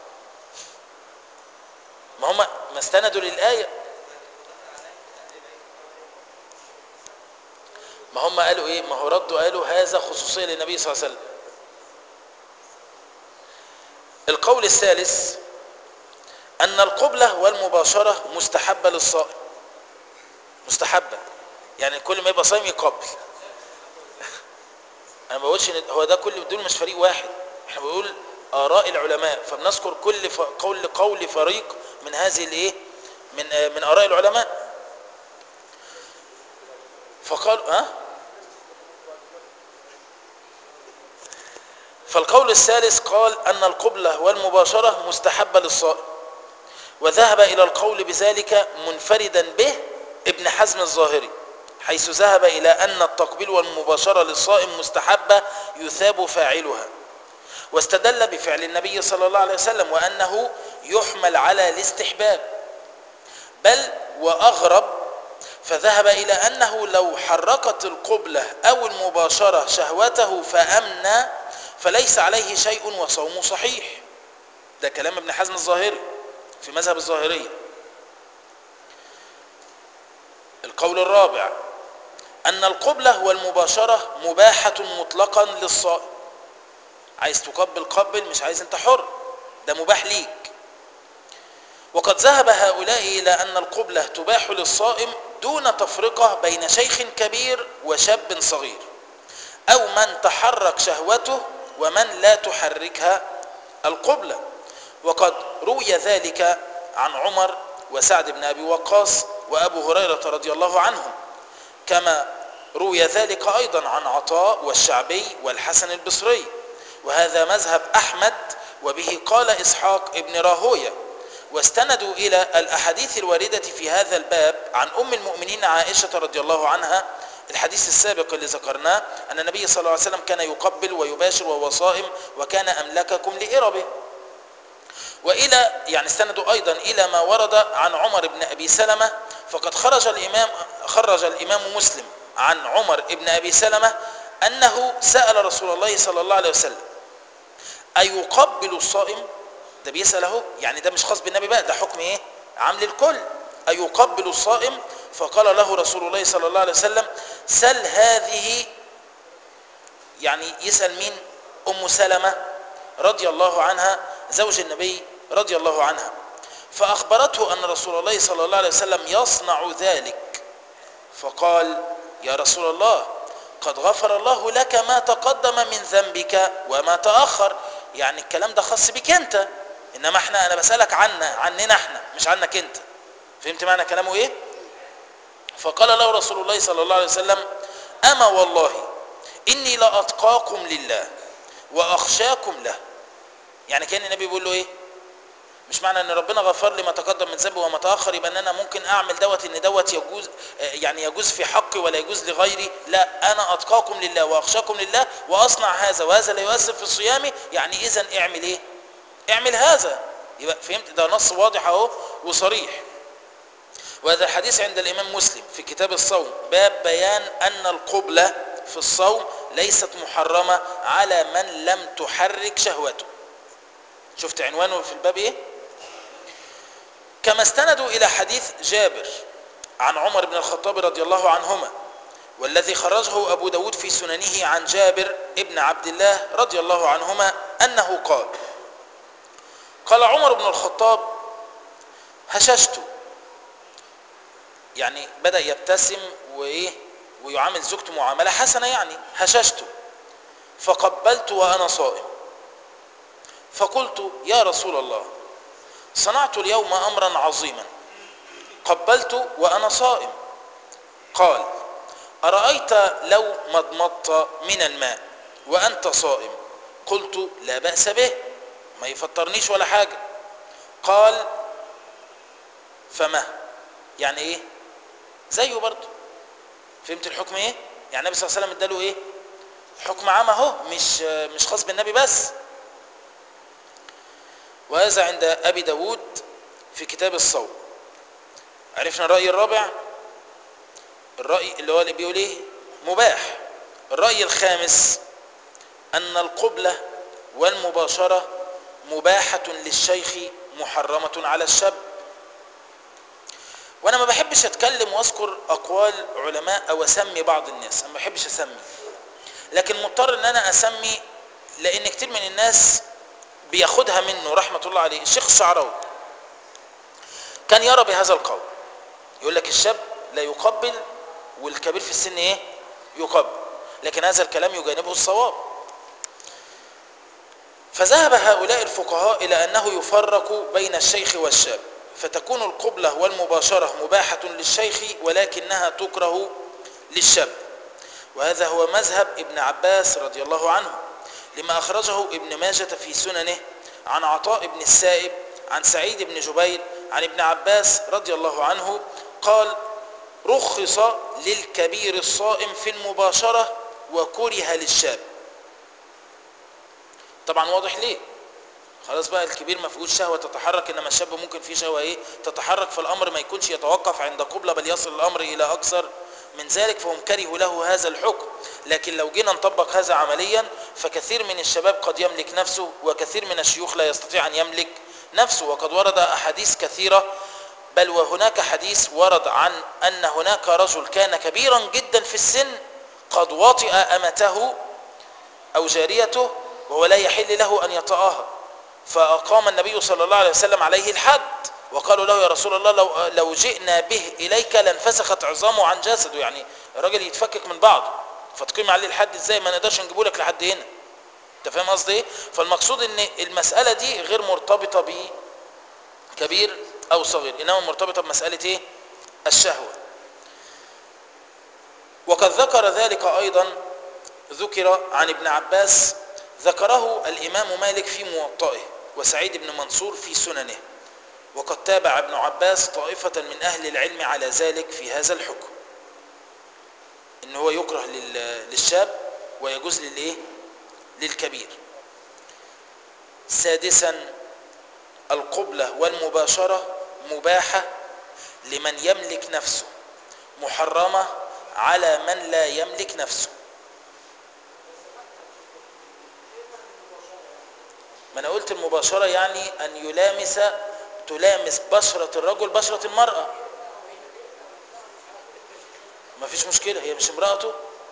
S1: ما هم ما استندوا للآية ما هم قالوا ايه ما هو ردوا قالوا هذا خصوصية للنبي صلى الله عليه وسلم القول الثالث أن القبلة والمباشرة مستحبة للصائم مستحبة يعني كل ما يبقى صايم يقبل أنا ما بقولش هو ده كل دول مش فريق واحد احنا بنقول آراء العلماء فبنذكر كل ف... قول قول فريق من هذه الايه من آه من آراء العلماء فقال ها أه؟ فالقول الثالث قال أن القبلة والمباشرة مستحبة للصائم وذهب إلى القول بذلك منفردا به ابن حزم الظاهري حيث ذهب إلى أن التقبيل والمباشرة للصائم مستحبة يثاب فاعلها واستدل بفعل النبي صلى الله عليه وسلم وأنه يحمل على الاستحباب بل وأغرب فذهب إلى أنه لو حركت القبلة أو المباشرة شهوته فأمنى فليس عليه شيء وصومه صحيح ده كلام ابن حزم الظاهري في مذهب الظاهرية القول الرابع أن القبلة والمباشرة مباحة مطلقا للصائم عايز تقبل قبل مش عايز انت حر ده مباح ليك وقد ذهب هؤلاء إلى أن القبلة تباح للصائم دون تفرقة بين شيخ كبير وشاب صغير أو من تحرك شهوته ومن لا تحركها القبلة وقد روي ذلك عن عمر وسعد بن أبي وقاص وأبو هريرة رضي الله عنهم كما روي ذلك أيضا عن عطاء والشعبي والحسن البصري وهذا مذهب أحمد وبه قال إسحاق ابن راهويه واستندوا إلى الأحاديث الواردة في هذا الباب عن أم المؤمنين عائشة رضي الله عنها الحديث السابق اللي ذكرناه أن النبي صلى الله عليه وسلم كان يقبل ويباشر وهو صائم وكان أملككم لإربه وإلى يعني استندوا أيضا إلى ما ورد عن عمر بن أبي سلمة فقد خرج الإمام خرج الإمام مسلم عن عمر بن أبي سلمة أنه سأل رسول الله صلى الله عليه وسلم أيقبل الصائم ده بيسأل اهو يعني ده مش خاص بالنبي بقى ده حكم ايه عام للكل أيقبل الصائم فقال له رسول الله صلى الله عليه وسلم سل هذه يعني يسأل مين أم سلمة رضي الله عنها زوج النبي رضي الله عنها فأخبرته أن رسول الله صلى الله عليه وسلم يصنع ذلك فقال يا رسول الله قد غفر الله لك ما تقدم من ذنبك وما تأخر يعني الكلام ده خاص بك انت انما احنا انا بسألك عنا عننا احنا مش عنك انت فهمت معنى كلامه ايه فقال له رسول الله صلى الله عليه وسلم اما والله اني لاتقاكم لله واخشاكم له يعني كان النبي بيقول له ايه مش معنى ان ربنا غفر لي ما تقدم من ذنبي وما تاخر يبقى ان انا ممكن اعمل دوت ان دوت يجوز يعني يجوز في حقي ولا يجوز لغيري لا انا اتقاكم لله واخشاكم لله واصنع هذا وهذا لا يؤثر في صيامي يعني اذا اعمل ايه اعمل هذا يبقى فهمت ده نص واضح اهو وصريح وهذا الحديث عند الامام مسلم في كتاب الصوم باب بيان ان القبلة في الصوم ليست محرمة على من لم تحرك شهوته شفت عنوانه في الباب ايه كما استندوا الى حديث جابر عن عمر بن الخطاب رضي الله عنهما والذي خرجه ابو داود في سننه عن جابر ابن عبد الله رضي الله عنهما انه قال قال عمر بن الخطاب هششت يعني بدأ يبتسم وايه ويعامل زوجته معاملة حسنة يعني هششت فقبلت وانا صائم فقلت يا رسول الله صنعت اليوم امرا عظيما قبلت وانا صائم قال ارايت لو مضمضت من الماء وانت صائم قلت لا باس به ما يفطرنيش ولا حاجه قال فما يعني ايه زيه برضه فهمت الحكم ايه يعني النبي صلى الله عليه وسلم اداله ايه حكم عام اهو مش مش خاص بالنبي بس وهذا عند أبي داود في كتاب الصوم عرفنا الرأي الرابع الرأي اللي هو اللي بيقول ايه مباح الرأي الخامس أن القبلة والمباشرة مباحة للشيخ محرمة على الشاب وانا ما بحبش اتكلم واذكر اقوال علماء او اسمي بعض الناس انا ما بحبش اسمي لكن مضطر ان انا اسمي لان كتير من الناس بياخدها منه رحمة الله عليه الشيخ الشعراوي كان يرى بهذا القول يقول لك الشاب لا يقبل والكبير في السن ايه يقبل لكن هذا الكلام يجانبه الصواب فذهب هؤلاء الفقهاء إلى أنه يفرق بين الشيخ والشاب فتكون القبلة والمباشرة مباحة للشيخ ولكنها تكره للشاب وهذا هو مذهب ابن عباس رضي الله عنه لما أخرجه ابن ماجة في سننه عن عطاء بن السائب عن سعيد بن جبير عن ابن عباس رضي الله عنه قال رخص للكبير الصائم في المباشرة وكره للشاب طبعا واضح ليه خلاص بقى الكبير ما فيهوش شهوة تتحرك إنما الشاب ممكن فيه شهوة إيه تتحرك فالأمر ما يكونش يتوقف عند قبلة بل يصل الأمر إلى أكثر من ذلك فهم كرهوا له هذا الحكم لكن لو جينا نطبق هذا عمليا فكثير من الشباب قد يملك نفسه وكثير من الشيوخ لا يستطيع أن يملك نفسه وقد ورد أحاديث كثيرة بل وهناك حديث ورد عن أن هناك رجل كان كبيرا جدا في السن قد وطئ أمته أو جاريته وهو لا يحل له أن يطأها فأقام النبي صلى الله عليه وسلم عليه الحد وقالوا له يا رسول الله لو, لو جئنا به إليك لانفسخت عظامه عن جسده يعني الراجل يتفكك من بعضه فتقيم عليه الحد ازاي ما نقدرش نجيبه لك لحد هنا انت فاهم قصدي ايه فالمقصود ان المسألة دي غير مرتبطة ب كبير او صغير انما مرتبطة بمسألة ايه الشهوة وقد ذكر ذلك ايضا ذكر عن ابن عباس ذكره الامام مالك في موطئه وسعيد بن منصور في سننه وقد تابع ابن عباس طائفة من أهل العلم على ذلك في هذا الحكم إن هو يكره للشاب ويجوز للإيه؟ للكبير سادسا القبلة والمباشرة مباحة لمن يملك نفسه محرمة على من لا يملك نفسه ما أنا قلت المباشرة يعني أن يلامس تلامس بشرة الرجل بشرة المرأة ما فيش مشكلة هي مش امرأته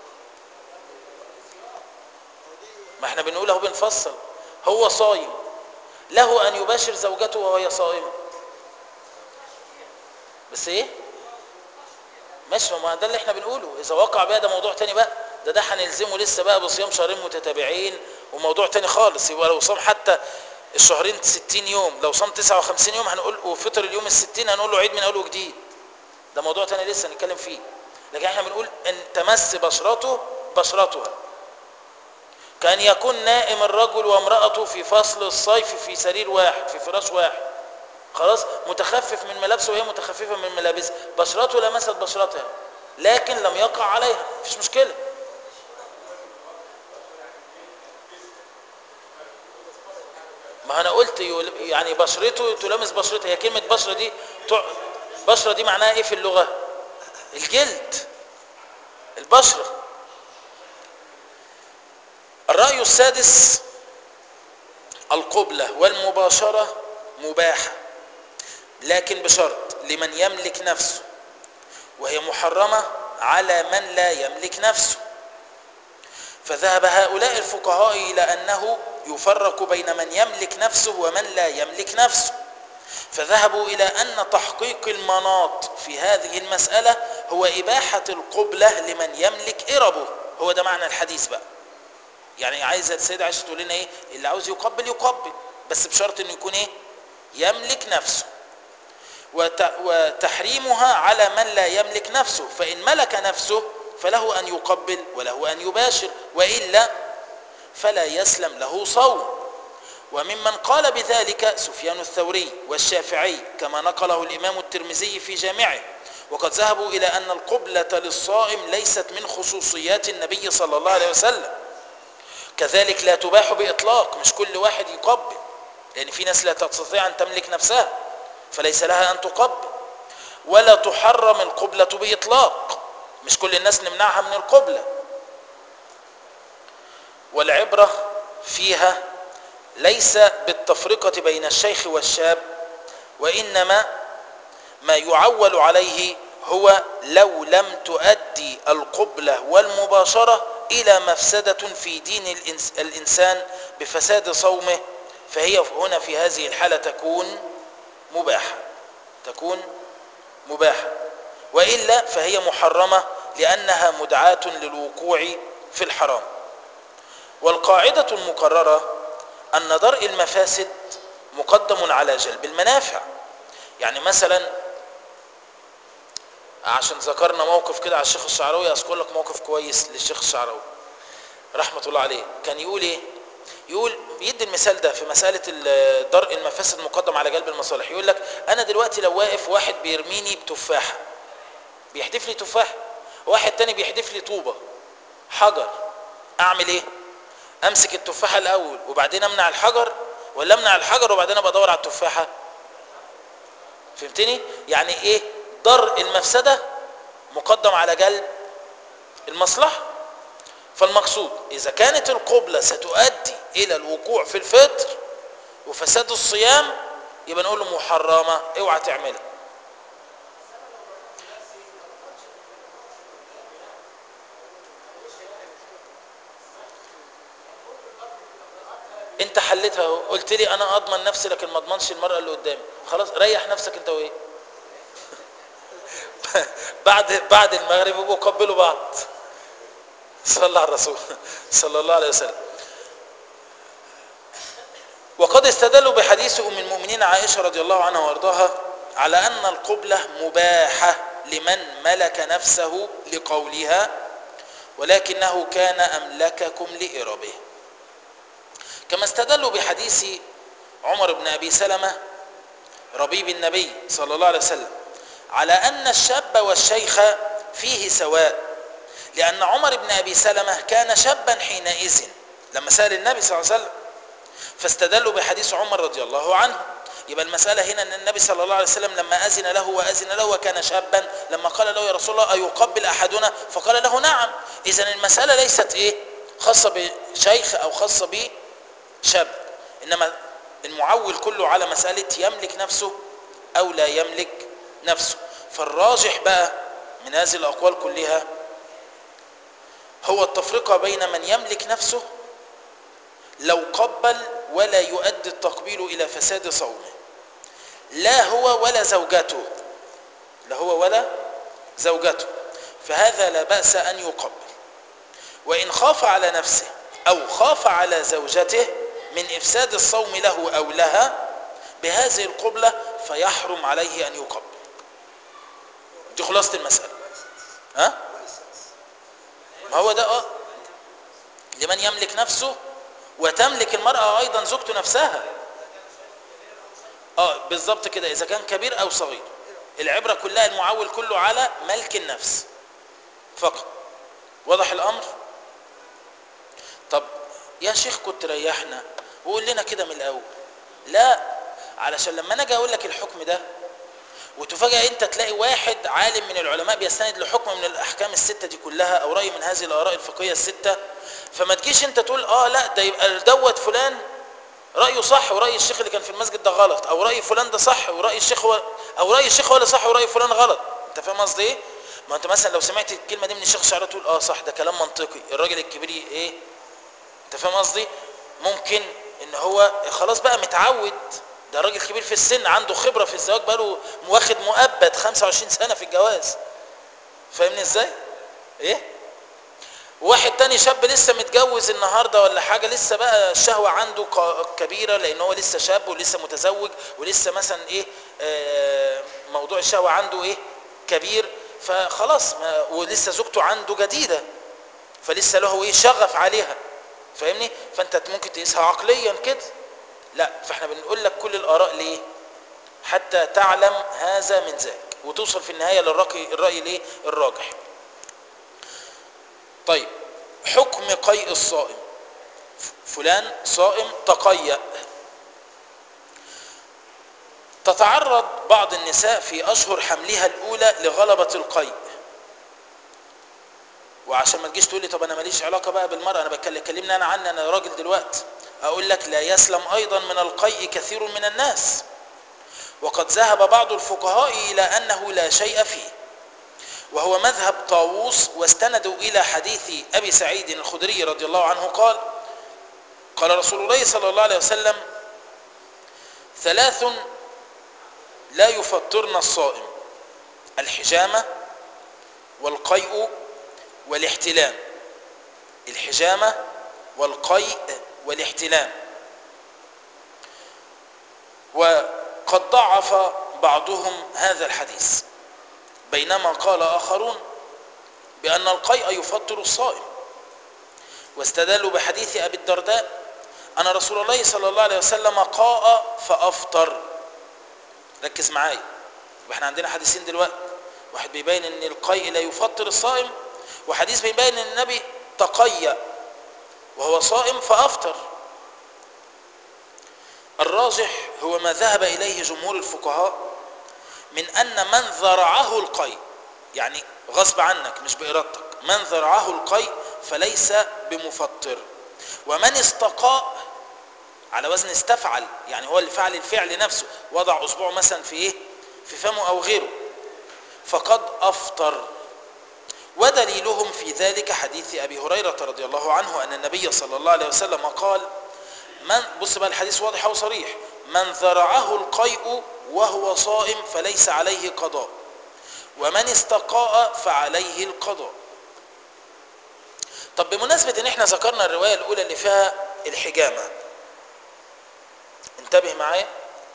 S1: ما احنا بنقول اهو بنفصل هو صايم له ان يباشر زوجته وهي صائمة بس ايه ماشي ما ده اللي احنا بنقوله اذا وقع بقى ده موضوع تاني بقى ده ده هنلزمه لسه بقى بصيام شهرين متتابعين وموضوع تاني خالص يبقى لو صام حتى الشهرين 60 يوم لو صام 59 يوم هنقول وفطر اليوم ال 60 هنقول له عيد من اول وجديد ده موضوع تاني لسه هنتكلم فيه لكن احنا بنقول ان تمس بشرته بشرتها كان يكون نائم الرجل وامرأته في فصل الصيف في سرير واحد في فراش واحد خلاص متخفف من ملابسه وهي متخففة من ملابسها بشرته لمست بشرتها لكن لم يقع عليها مفيش مشكلة ما انا قلت يل- يعني بشرته تلامس بشرتها هي كلمة بشرة دي تع- بشرة دي معناها ايه في اللغة الجلد البشرة الرأي السادس القبلة والمباشرة مباحة لكن بشرط لمن يملك نفسه وهي محرمة على من لا يملك نفسه فذهب هؤلاء الفقهاء إلى أنه يفرق بين من يملك نفسه ومن لا يملك نفسه فذهبوا إلى أن تحقيق المناط في هذه المسألة هو إباحة القبلة لمن يملك إربه هو ده معنى الحديث بقى يعني عايزة السيدة عائشة تقول لنا إيه اللي عاوز يقبل يقبل بس بشرط إنه يكون إيه يملك نفسه وت- وتحريمها على من لا يملك نفسه فإن ملك نفسه فله أن يقبل وله أن يباشر وإلا فلا يسلم له صوم وممن قال بذلك سفيان الثوري والشافعي كما نقله الإمام الترمذي في جامعه وقد ذهبوا إلى أن القبلة للصائم ليست من خصوصيات النبي صلى الله عليه وسلم كذلك لا تباح بإطلاق مش كل واحد يقبل لأن في ناس لا تستطيع أن تملك نفسها فليس لها أن تقبل ولا تحرم القبلة بإطلاق مش كل الناس نمنعها من القبلة والعبرة فيها ليس بالتفرقة بين الشيخ والشاب وإنما ما يعول عليه هو لو لم تؤدي القبلة والمباشرة إلى مفسدة في دين الإنس- الإنسان بفساد صومه فهي هنا في هذه الحالة تكون مباحة تكون مباحة وإلا فهي محرمة لأنها مدعاة للوقوع في الحرام والقاعدة المقررة أن درء المفاسد مقدم على جلب المنافع يعني مثلا عشان ذكرنا موقف كده على الشيخ الشعراوي أذكر لك موقف كويس للشيخ الشعراوي رحمة الله عليه كان يقول إيه يقول يدي المثال ده في مسألة ال- درء المفاسد مقدم على جلب المصالح يقول لك أنا دلوقتي لو واقف واحد بيرميني بتفاحة بيحدف لي تفاحة واحد تاني بيحدف لي طوبة حجر أعمل إيه امسك التفاحه الاول وبعدين امنع الحجر ولا امنع الحجر وبعدين ابقى ادور على التفاحه فهمتني يعني ايه درء المفسده مقدم على جلب المصلحه فالمقصود اذا كانت القبله ستؤدي الى الوقوع في الفطر وفساد الصيام يبقى نقول له محرمه اوعى تعملها انت حلتها اهو قلت لي انا اضمن نفسي لكن ما اضمنش المراه اللي قدامي خلاص ريح نفسك انت وايه بعد بعد المغرب يبقوا قبلوا بعض صلى الله على الرسول صلى الله عليه وسلم وقد استدلوا بحديث ام المؤمنين عائشه رضي الله عنها وارضاها على ان القبله مباحه لمن ملك نفسه لقولها ولكنه كان املككم لاربه كما استدلوا بحديث عمر بن ابي سلمه ربيب النبي صلى الله عليه وسلم على ان الشاب والشيخ فيه سواء لان عمر بن ابي سلمه كان شابا حينئذ لما سال النبي صلى الله عليه وسلم فاستدلوا بحديث عمر رضي الله عنه يبقى المسألة هنا أن النبي صلى الله عليه وسلم لما أذن له وأذن له وكان شابا لما قال له يا رسول الله أيقبل أحدنا فقال له نعم إذا المسألة ليست إيه خاصة بشيخ أو خاصة بشاب إنما المعول كله على مسألة يملك نفسه أو لا يملك نفسه فالراجح بقى من هذه الأقوال كلها هو التفرقة بين من يملك نفسه لو قبل ولا يؤدي التقبيل إلى فساد صومه لا هو ولا زوجته لا هو ولا زوجته فهذا لا بأس أن يقبل وإن خاف على نفسه أو خاف على زوجته من إفساد الصوم له أو لها بهذه القبلة فيحرم عليه أن يقبل دي خلاصة المسألة ها؟ ما هو ده اه لمن يملك نفسه وتملك المرأة أيضا زوجته نفسها اه بالظبط كده إذا كان كبير أو صغير العبرة كلها المعول كله على ملك النفس فقط واضح الأمر طب يا شيخ كنت ريحنا وقول لنا كده من الأول لا علشان لما انا اجي اقول لك الحكم ده وتفاجئ انت تلاقي واحد عالم من العلماء بيستند لحكم من الاحكام السته دي كلها او راي من هذه الاراء الفقهيه السته فما تجيش انت تقول اه لا ده يبقى دوت فلان رايه صح وراي الشيخ اللي كان في المسجد ده غلط او راي فلان ده صح وراي الشيخ هو او راي الشيخ هو اللي صح وراي فلان غلط انت فاهم قصدي ايه ما انت مثلا لو سمعت الكلمه دي من الشيخ شعراوي تقول اه صح ده كلام منطقي الراجل الكبير ايه انت فاهم قصدي ممكن ان هو خلاص بقى متعود ده راجل كبير في السن عنده خبره في الزواج بقاله واخد مؤبد 25 سنه في الجواز فاهمني ازاي ايه واحد تاني شاب لسه متجوز النهارده ولا حاجه لسه بقى الشهوه عنده ق- كبيره لان هو لسه شاب ولسه متزوج ولسه مثلا ايه آه موضوع الشهوه عنده ايه كبير فخلاص ما ولسه زوجته عنده جديده فلسه له ايه شغف عليها فاهمني فانت ممكن تقيسها عقليا كده لا فاحنا بنقول لك كل الاراء ليه حتى تعلم هذا من ذاك وتوصل في النهايه للراي الراي الايه الراجح طيب حكم قيء الصائم فلان صائم تقيأ تتعرض بعض النساء في أشهر حملها الأولى لغلبة القيء وعشان ما تجيش تقول لي طب انا ماليش علاقه بقى بالمراه انا بتكلم كلمني انا عني انا راجل دلوقتي اقول لك لا يسلم ايضا من القيء كثير من الناس وقد ذهب بعض الفقهاء الى انه لا شيء فيه وهو مذهب طاووس واستندوا الى حديث ابي سعيد الخدري رضي الله عنه قال قال رسول الله صلى الله عليه وسلم ثلاث لا يفطرن الصائم الحجامه والقيء والاحتلام الحجامة والقيء والاحتلام وقد ضعف بعضهم هذا الحديث بينما قال آخرون بأن القيء يفطر الصائم واستدلوا بحديث أبي الدرداء أن رسول الله صلى الله عليه وسلم قاء فأفطر ركز معايا يبقى احنا عندنا حديثين دلوقتي واحد بيبين ان القيء لا يفطر الصائم وحديث بيبين ان النبي تقيأ وهو صائم فأفطر الراجح هو ما ذهب إليه جمهور الفقهاء من أن من ذرعه القيء يعني غصب عنك مش بإرادتك من ذرعه القيء فليس بمفطر ومن استقاء على وزن استفعل يعني هو اللي فعل الفعل نفسه وضع أصبعه مثلا في إيه في فمه أو غيره فقد أفطر ودليلهم في ذلك حديث أبي هريرة رضي الله عنه أن النبي صلى الله عليه وسلم قال من بص بقى الحديث واضح وصريح من ذرعه القيء وهو صائم فليس عليه قضاء ومن استقاء فعليه القضاء طب بمناسبة ان احنا ذكرنا الرواية الاولى اللي فيها الحجامة انتبه معايا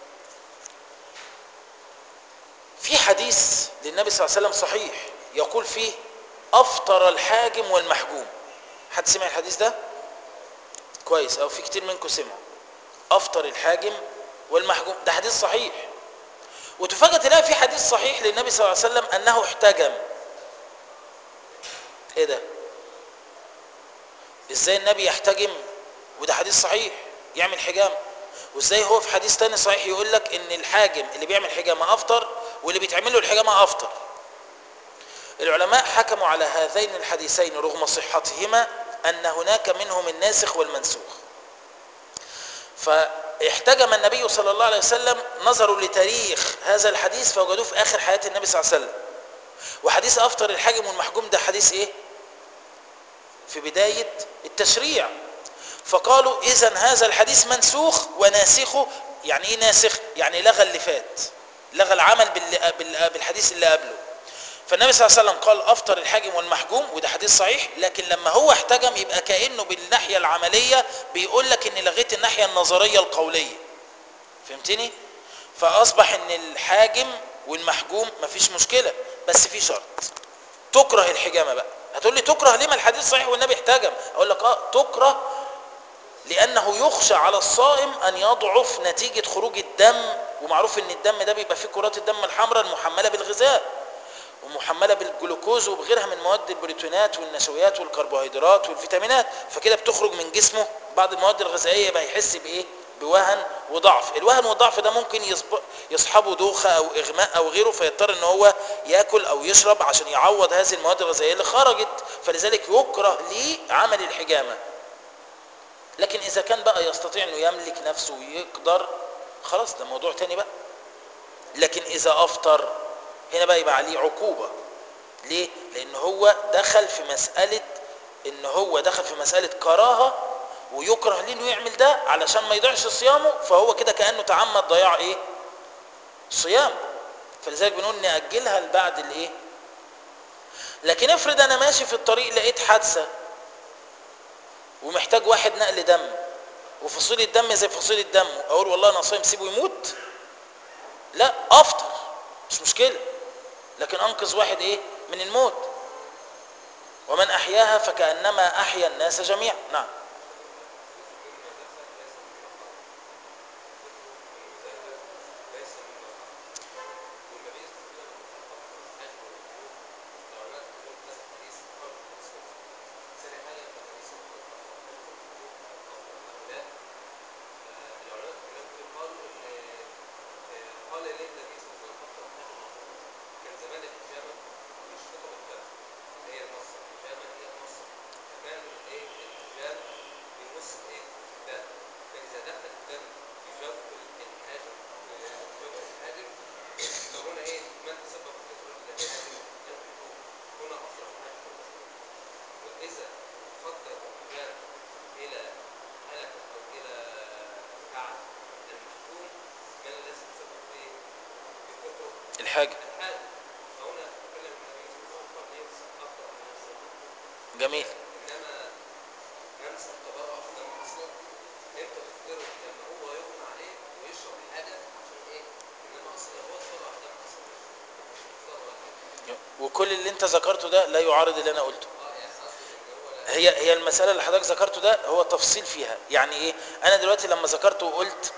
S1: في حديث للنبي صلى الله عليه وسلم صحيح يقول فيه افطر الحاجم والمحجوم حد سمع الحديث ده كويس او في كتير منكم سمعوا افطر الحاجم والمحجوم ده حديث صحيح وتفاجئ تلاقي في حديث صحيح للنبي صلى الله عليه وسلم انه احتجم ايه ده ازاي النبي يحتجم وده حديث صحيح يعمل حجام وازاي هو في حديث تاني صحيح يقول لك ان الحاجم اللي بيعمل حجامه افطر واللي بيتعمل له الحجامه افطر العلماء حكموا على هذين الحديثين رغم صحتهما ان هناك منهم الناسخ والمنسوخ فاحتجم النبي صلى الله عليه وسلم نظروا لتاريخ هذا الحديث فوجدوه في اخر حياه النبي صلى الله عليه وسلم وحديث افطر الحاجم والمحجوم ده حديث ايه في بدايه التشريع فقالوا اذا هذا الحديث منسوخ وناسخه يعني ايه ناسخ يعني لغى اللي فات لغى العمل بال- بال- بالحديث اللي قبله فالنبي صلى الله عليه وسلم قال افطر الحاجم والمحجوم وده حديث صحيح لكن لما هو احتجم يبقى كانه بالناحيه العمليه بيقول لك ان لغيت الناحيه النظريه القوليه فهمتني فاصبح ان الحاجم والمحجوم مفيش مشكله بس في شرط تكره الحجامه بقى هتقول لي تكره ليه ما الحديث صحيح والنبي احتجم اقول لك اه تكره لانه يخشى على الصائم ان يضعف نتيجه خروج الدم ومعروف ان الدم ده بيبقى فيه كرات الدم الحمراء المحمله بالغذاء ومحمله بالجلوكوز وبغيرها من مواد البروتينات والنشويات والكربوهيدرات والفيتامينات فكده بتخرج من جسمه بعض المواد الغذائيه يبقى يحس بايه بوهن وضعف الوهن والضعف ده ممكن يصب- يصحبه دوخه او اغماء او غيره فيضطر ان هو ياكل او يشرب عشان يعوض هذه المواد الغذائيه اللي خرجت فلذلك يكره ليه عمل الحجامه لكن اذا كان بقى يستطيع انه يملك نفسه ويقدر خلاص ده موضوع تاني بقى لكن اذا افطر هنا بقى يبقى عليه عقوبه ليه لان هو دخل في مساله ان هو دخل في مساله كراهه ويكره ليه انه يعمل ده علشان ما يضيعش صيامه فهو كده كانه تعمد ضياع ايه صيام فلذلك بنقول ناجلها لبعد الايه لكن افرض انا ماشي في الطريق لقيت حادثه ومحتاج واحد نقل دم وفصيل الدم زي فصيل الدم اقول والله انا صايم سيبه يموت لا افطر مش مشكله لكن انقذ واحد ايه من الموت ومن احياها فكانما احيا الناس جميعا نعم
S4: قال ليه النبي صلى الله عليه وسلم كان زمان الحجامه مش خطب الدم هي المصه الحجامه هي المصه كمان ايه الحجام بيمص ايه الدم فاذا دخل الدم في جوف الحاجم في جوف الحاجم فهنا ايه من تسبب في اخراج الحاجم ينقض هنا اصرف حاجه المسلم واذا خطر الحجام الى هلك او الى تعب المحكوم من الذي تسبب في ايه؟ في كفره
S1: الحاجه
S4: الحال فهنا تكلم النبي صلى الله عليه وسلم قال ليس اكثر من نفسه
S1: جميل
S4: انما ننسى التبرع في الدم اصلا انت تفطره لما هو يغمى عليه ويشرب الحاجه عشان ايه؟ انما اصلا هو تبرع في الدم اصلا مش مختار ولا حاجه
S1: وكل اللي انت ذكرته ده لا يعارض اللي انا قلته
S4: اه يعني قصدي ان هو لا
S1: هي هي المساله اللي حضرتك ذكرته ده هو تفصيل فيها يعني ايه انا دلوقتي لما ذكرته وقلت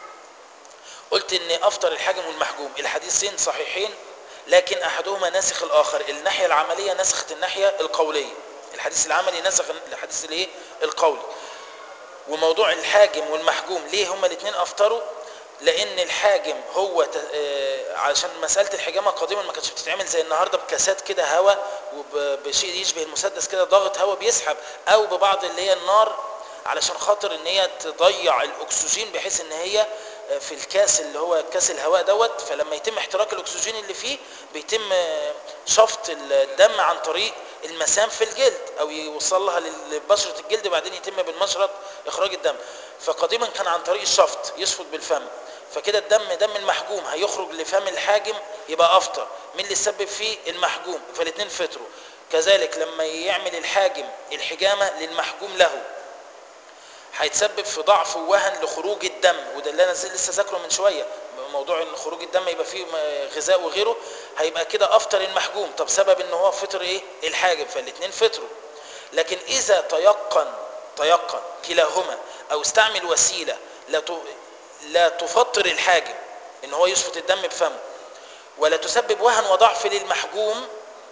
S1: قلت ان افطر الحاجم والمحجوم الحديثين صحيحين لكن احدهما ناسخ الاخر الناحيه العمليه نسخت الناحيه القوليه الحديث العملي نسخ الحديث الايه القولي وموضوع الحاجم والمحجوم ليه هما الاثنين افطروا لان الحاجم هو ت... آه، علشان مساله الحجامه قديما ما كانتش بتتعمل زي النهارده بكاسات كده هواء وبشيء يشبه المسدس كده ضاغط هواء بيسحب او ببعض اللي هي النار علشان خاطر ان هي تضيع الاكسجين بحيث ان هي آه، في الكاس اللي هو كاس الهواء دوت فلما يتم احتراق الاكسجين اللي فيه بيتم آه، شفط الدم عن طريق المسام في الجلد او يوصلها لبشره الجلد بعدين يتم بالمشرط اخراج الدم فقديما كان عن طريق الشفط يشفط بالفم فكده الدم دم المحجوم هيخرج لفم الحاجم يبقى افطر مين اللي سبب فيه المحجوم فالاثنين فطروا كذلك لما يعمل الحاجم الحجامه للمحجوم له هيتسبب في ضعف ووهن لخروج الدم وده اللي انا لسه ذاكره من شويه موضوع ان خروج الدم يبقى فيه م- غذاء وغيره هيبقى كده افطر المحجوم طب سبب ان هو فطر ايه الحاجم فالاثنين فطروا لكن اذا تيقن تيقن كلاهما او استعمل وسيله لا ت- لا تفطر الحاجم ان هو يشفط الدم بفمه ولا تسبب وهن وضعف للمحجوم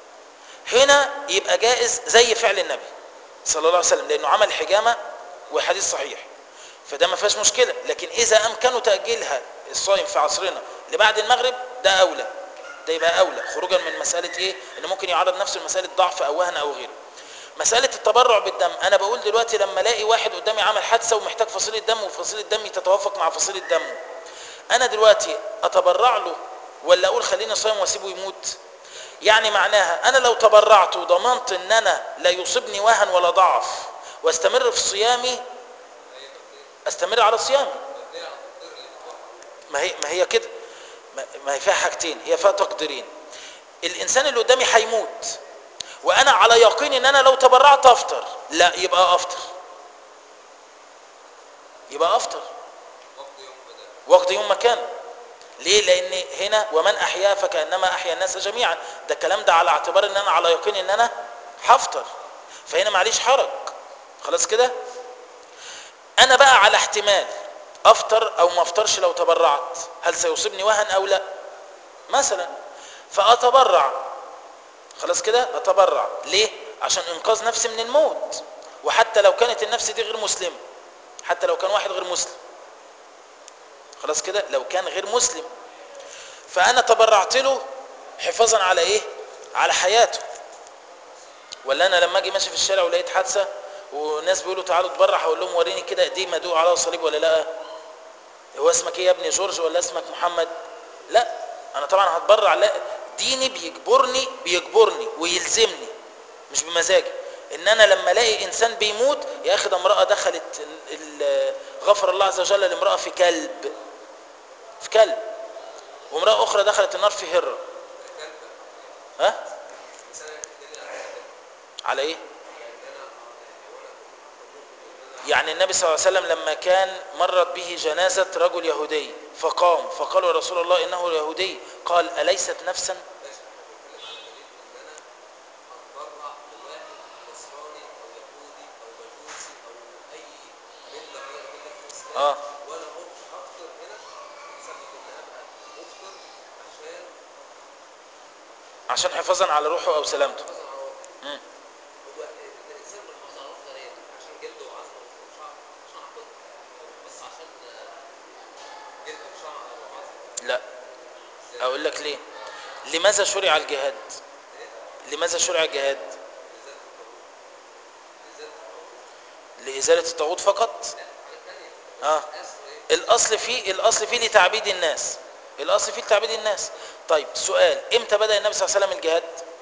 S1: هنا يبقى جائز زي فعل النبي صلى الله عليه وسلم لانه عمل حجامه وحديث صحيح فده ما فيهاش مشكله لكن اذا امكنه تاجيلها الصائم في عصرنا لبعد المغرب ده اولى ده يبقى اولى خروجا من مساله ايه ان ممكن يعرض نفسه لمساله ضعف او وهن او غيره مساله التبرع بالدم انا بقول دلوقتي لما الاقي واحد قدامي عمل حادثه ومحتاج فصيله دم وفصيله دم تتوافق مع فصيله دمه انا دلوقتي اتبرع له ولا اقول خليني صايم واسيبه يموت يعني معناها انا لو تبرعت وضمنت ان انا لا يصيبني وهن ولا ضعف واستمر في صيامي استمر على صيامي ما هي ما هي كده ما- ما هي فيها حاجتين هي فيها تقديرين الانسان اللي قدامي هيموت وانا على يقين ان انا لو تبرعت افطر لا يبقى افطر يبقى افطر
S4: وقت يوم بدأ
S1: وقت يوم مكان ليه لان هنا ومن احيا فكانما احيا الناس جميعا ده الكلام ده على اعتبار ان انا على يقين ان انا هفطر فهنا معليش حرج خلاص كده انا بقى على احتمال افطر او ما افطرش لو تبرعت هل سيصيبني وهن او لا مثلا فاتبرع خلاص كده اتبرع ليه عشان انقاذ نفسي من الموت وحتى لو كانت النفس دي غير مسلمه حتى لو كان واحد غير مسلم خلاص كده لو كان غير مسلم فانا تبرعت له حفاظا على ايه على حياته ولا انا لما اجي ماشي في الشارع ولقيت حادثه وناس بيقولوا تعالوا اتبرع هقول لهم وريني كده ايديه مدوق على الصليب ولا لا هو اسمك ايه يا ابني جورج ولا اسمك محمد لا انا طبعا هتبرع لا ديني بيجبرني بيجبرني ويلزمني مش بمزاجي ان انا لما الاقي انسان بيموت يا اخي ده امراه دخلت ال- ال- غفر الله عز وجل لامراه في كلب في كلب وامراه اخرى دخلت النار في هره ها
S4: الإنسان يدل على كده.
S1: على ايه
S4: يعني أنا وأنا كنت إن أنا
S1: يعني النبي صلى الله عليه وسلم لما كان مرت به جنازة رجل يهودي فقام فقالوا يا رسول الله إنه يهودي قال أليست نفسا
S4: ماشي احنا بنتكلم على دليل ان انا اتبرع لواحد نصراني او يهودي او مجوسي او اي مله غير مله الاسلام
S1: آه.
S4: وانا قلت هفطر هنا بسبب ان ابقى مفطر عشان
S1: عشان حفاظا على روحه أو سلامته
S4: احافظ على روحي
S1: مم.
S4: هو الانسان بيحافظ على روحه ليه؟ عشان جلده وعظمه وشعر عشان احفظ بس عشان آه، جلده وشعر وعظمه
S1: لا أقول لك ليه لماذا شرع الجهاد لماذا شرع الجهاد
S4: لذات الطاغوت لذات الطاغوت
S1: لإزالة الطاغوت فقط
S4: لا حاجه ثانيه
S1: آه
S4: اسر ايه؟
S1: الأصل فيه الأصل فيه لتعبيد الناس الأصل فيه لتعبيد الناس طيب سؤال إمتى بدأ النبي صلى الله عليه وسلم الجهاد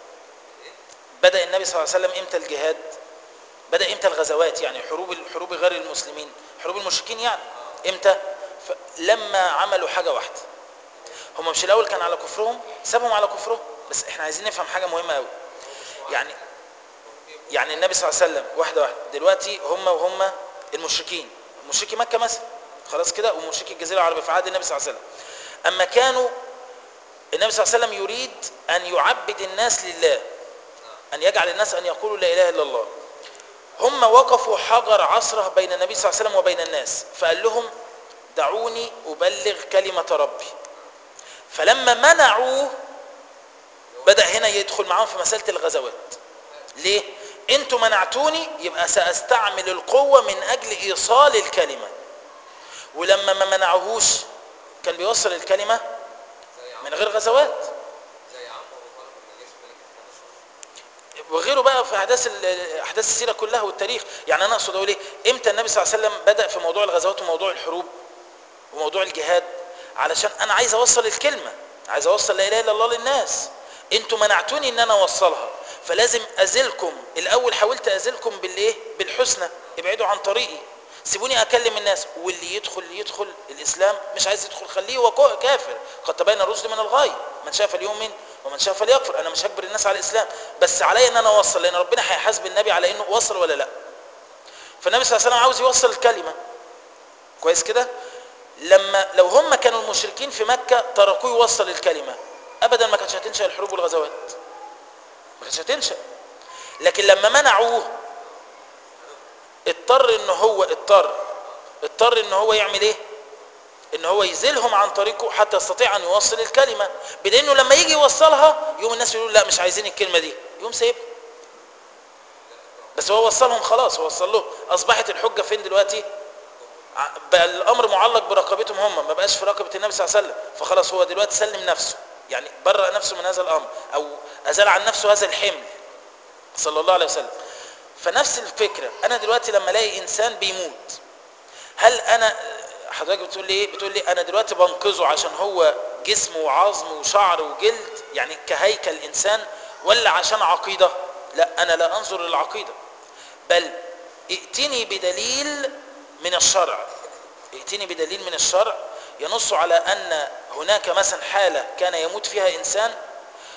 S1: بدأ النبي صلى الله عليه وسلم إمتى الجهاد بدأ إمتى الغزوات يعني حروب حروب غير المسلمين حروب المشركين يعني إمتى ف- لما عملوا حاجة واحدة هم مش الأول كان على كفرهم سابهم على كفرهم بس احنا عايزين نفهم حاجة مهمة قوي يعني يعني النبي صلى الله عليه وسلم واحدة واحدة دلوقتي هم وهم المشركين مشركي مكة مثلا خلاص كده ومشركي الجزيرة العربية في عهد النبي صلى الله عليه وسلم أما كانوا النبي صلى الله عليه وسلم يريد أن يعبد الناس لله أن يجعل الناس أن يقولوا لا إله إلا الله هم وقفوا حجر عصره بين النبي صلى الله عليه وسلم وبين الناس فقال لهم دعوني أبلغ كلمة ربي فلما منعوه بدأ هنا يدخل معاهم في مسألة الغزوات ليه؟ انتوا منعتوني يبقى سأستعمل القوة من أجل إيصال الكلمة ولما ما منعوهوش كان بيوصل الكلمة
S4: زي عم
S1: من غير غزوات
S4: زي عم ابو طالب لما جيش ملك الحبشه
S1: وغيره بقى في احداث ال- احداث السيره كلها والتاريخ يعني انا اقصد اقول ايه امتى النبي صلى الله عليه وسلم بدا في موضوع الغزوات وموضوع الحروب وموضوع الجهاد علشان انا عايز اوصل الكلمه عايز اوصل لا اله الا الله للناس انتوا منعتوني ان انا اوصلها فلازم ازلكم الاول حاولت ازلكم بالايه بالحسنى ابعدوا عن طريقي سيبوني اكلم الناس واللي يدخل يدخل الاسلام مش عايز يدخل خليه هو كو- كافر قد تبين الرشد من الغاي من شاء فليؤمن ومن شاء فليكفر انا مش هجبر الناس على الاسلام بس عليا ان انا اوصل لان ربنا هيحاسب النبي على انه وصل ولا لا فالنبي صلى الله عليه وسلم عاوز يوصل الكلمه كويس كده لما لو هم كانوا المشركين في مكه تركوه يوصل الكلمه ابدا ما كانتش هتنشا الحروب والغزوات ما كانتش هتنشا لكن لما منعوه اضطر ان هو اضطر اضطر ان هو يعمل ايه ان هو يزيلهم عن طريقه حتى يستطيع ان يوصل الكلمه بدينه لما يجي يوصلها يوم الناس يقولوا لا مش عايزين الكلمه دي يوم سايبها بس هو وصلهم خلاص هو وصل له اصبحت الحجه فين دلوقتي ع- بقى الامر معلق برقبتهم هم ما بقاش في رقبه النبي صلى الله عليه وسلم فخلاص هو دلوقتي سلم نفسه يعني برأ نفسه من هذا الامر او ازال عن نفسه هذا الحمل صلى الله عليه وسلم فنفس الفكره انا دلوقتي لما الاقي انسان بيموت هل انا حضرتك بتقول لي ايه بتقول لي انا دلوقتي بنقذه عشان هو جسم وعظم وشعر وجلد يعني كهيكل انسان ولا عشان عقيده لا انا لا انظر للعقيده بل ائتني بدليل من الشرع ائتني بدليل من الشرع ينص على ان هناك مثلا حاله كان يموت فيها انسان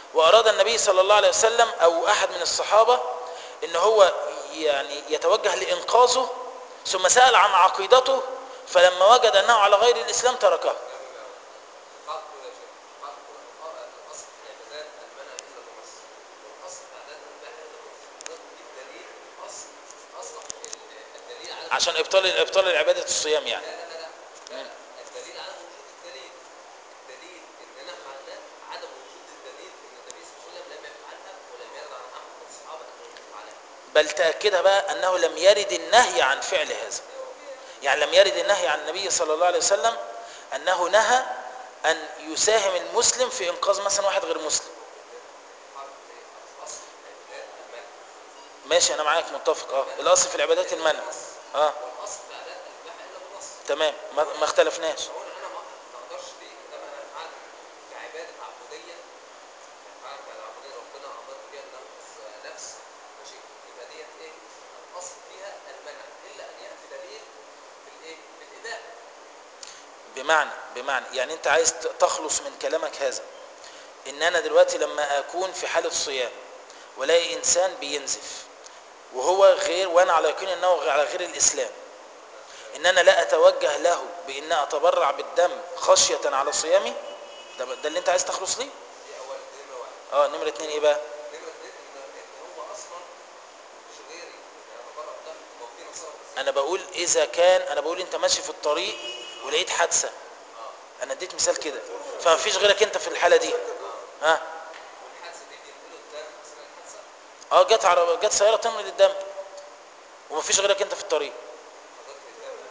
S1: وأراد النبي صلى الله عليه وسلم أو أحد من الصحابة إن هو يعني يتوجه لإنقاذه ثم سأل عن عقيدته فلما وجد أنه على غير الإسلام تركه
S4: قال كل شيء قال كل الاصل في العبادات المنع الا بنص والاصل في العبادات الاباحه الا بنص ده الدليل الاصل اصلا ال- الدليل على
S1: عشان إبطال إبطال العبادة الصيام يعني
S4: لا لا لا لا لا الدليل على وجود الدليل الدليل اننا فعلناه عدم وجود الدليل ان النبي صلى الله عليه وسلم لم يفعلها ولم يرد عن احد من الصحابه انه يفعلها
S1: بل تأكدها بقى أنه لم يرد النهي عن فعل هذا يعني لم يرد النهي عن النبي صلى الله عليه وسلم أنه نهى أن يساهم المسلم في إنقاذ مثلا واحد غير مسلم
S4: حرف ايه الاصل في العبادات المنع
S1: ماشي أنا معاك متفق أه الأصل في العبادات المنع أه
S4: والاصل في العبادات الاباحه الا بنص
S1: تمام ما, ما اختلفناش
S4: هو انا ما ما اقدرش ليه ده انا افعل كعباده عبوديه افعل كعبوديه ربنا امر بيها ان انقذ نفس ماشي يبقى ديت ايه الاصل فيها المنع الا ان ياتي دليل بالايه بالاباحه
S1: بمعنى بمعنى يعني أنت عايز ت- تخلص من كلامك هذا إن أنا دلوقتي لما أكون في حالة صيام ولاقي إنسان بينزف وهو غير وأنا على يقين أنه غ- على غير الإسلام إن أنا لا أتوجه له بإن أتبرع بالدم خشية على صيامي ده, ده اللي أنت عايز تخلص ليه؟
S4: دي اول دي نمره واحد
S1: اه نمرة اتنين ايه بقى؟
S4: نمره اثنين ان ان هو اصلا مش غيري يعني بره ده هو في نصارى بس
S1: انا بقول اذا كان انا بقول انت ماشي في الطريق ولقيت حادثة
S4: اه
S1: انا اديت مثال كده فما فيش غيرك انت في الحالة دي ها
S4: والحادثه دي بينقلوا الدم اثناء الحادثه
S1: اه جت عربية جت سيارة تنقل الدم وما فيش غيرك انت في الطريق
S4: حضرتك الدم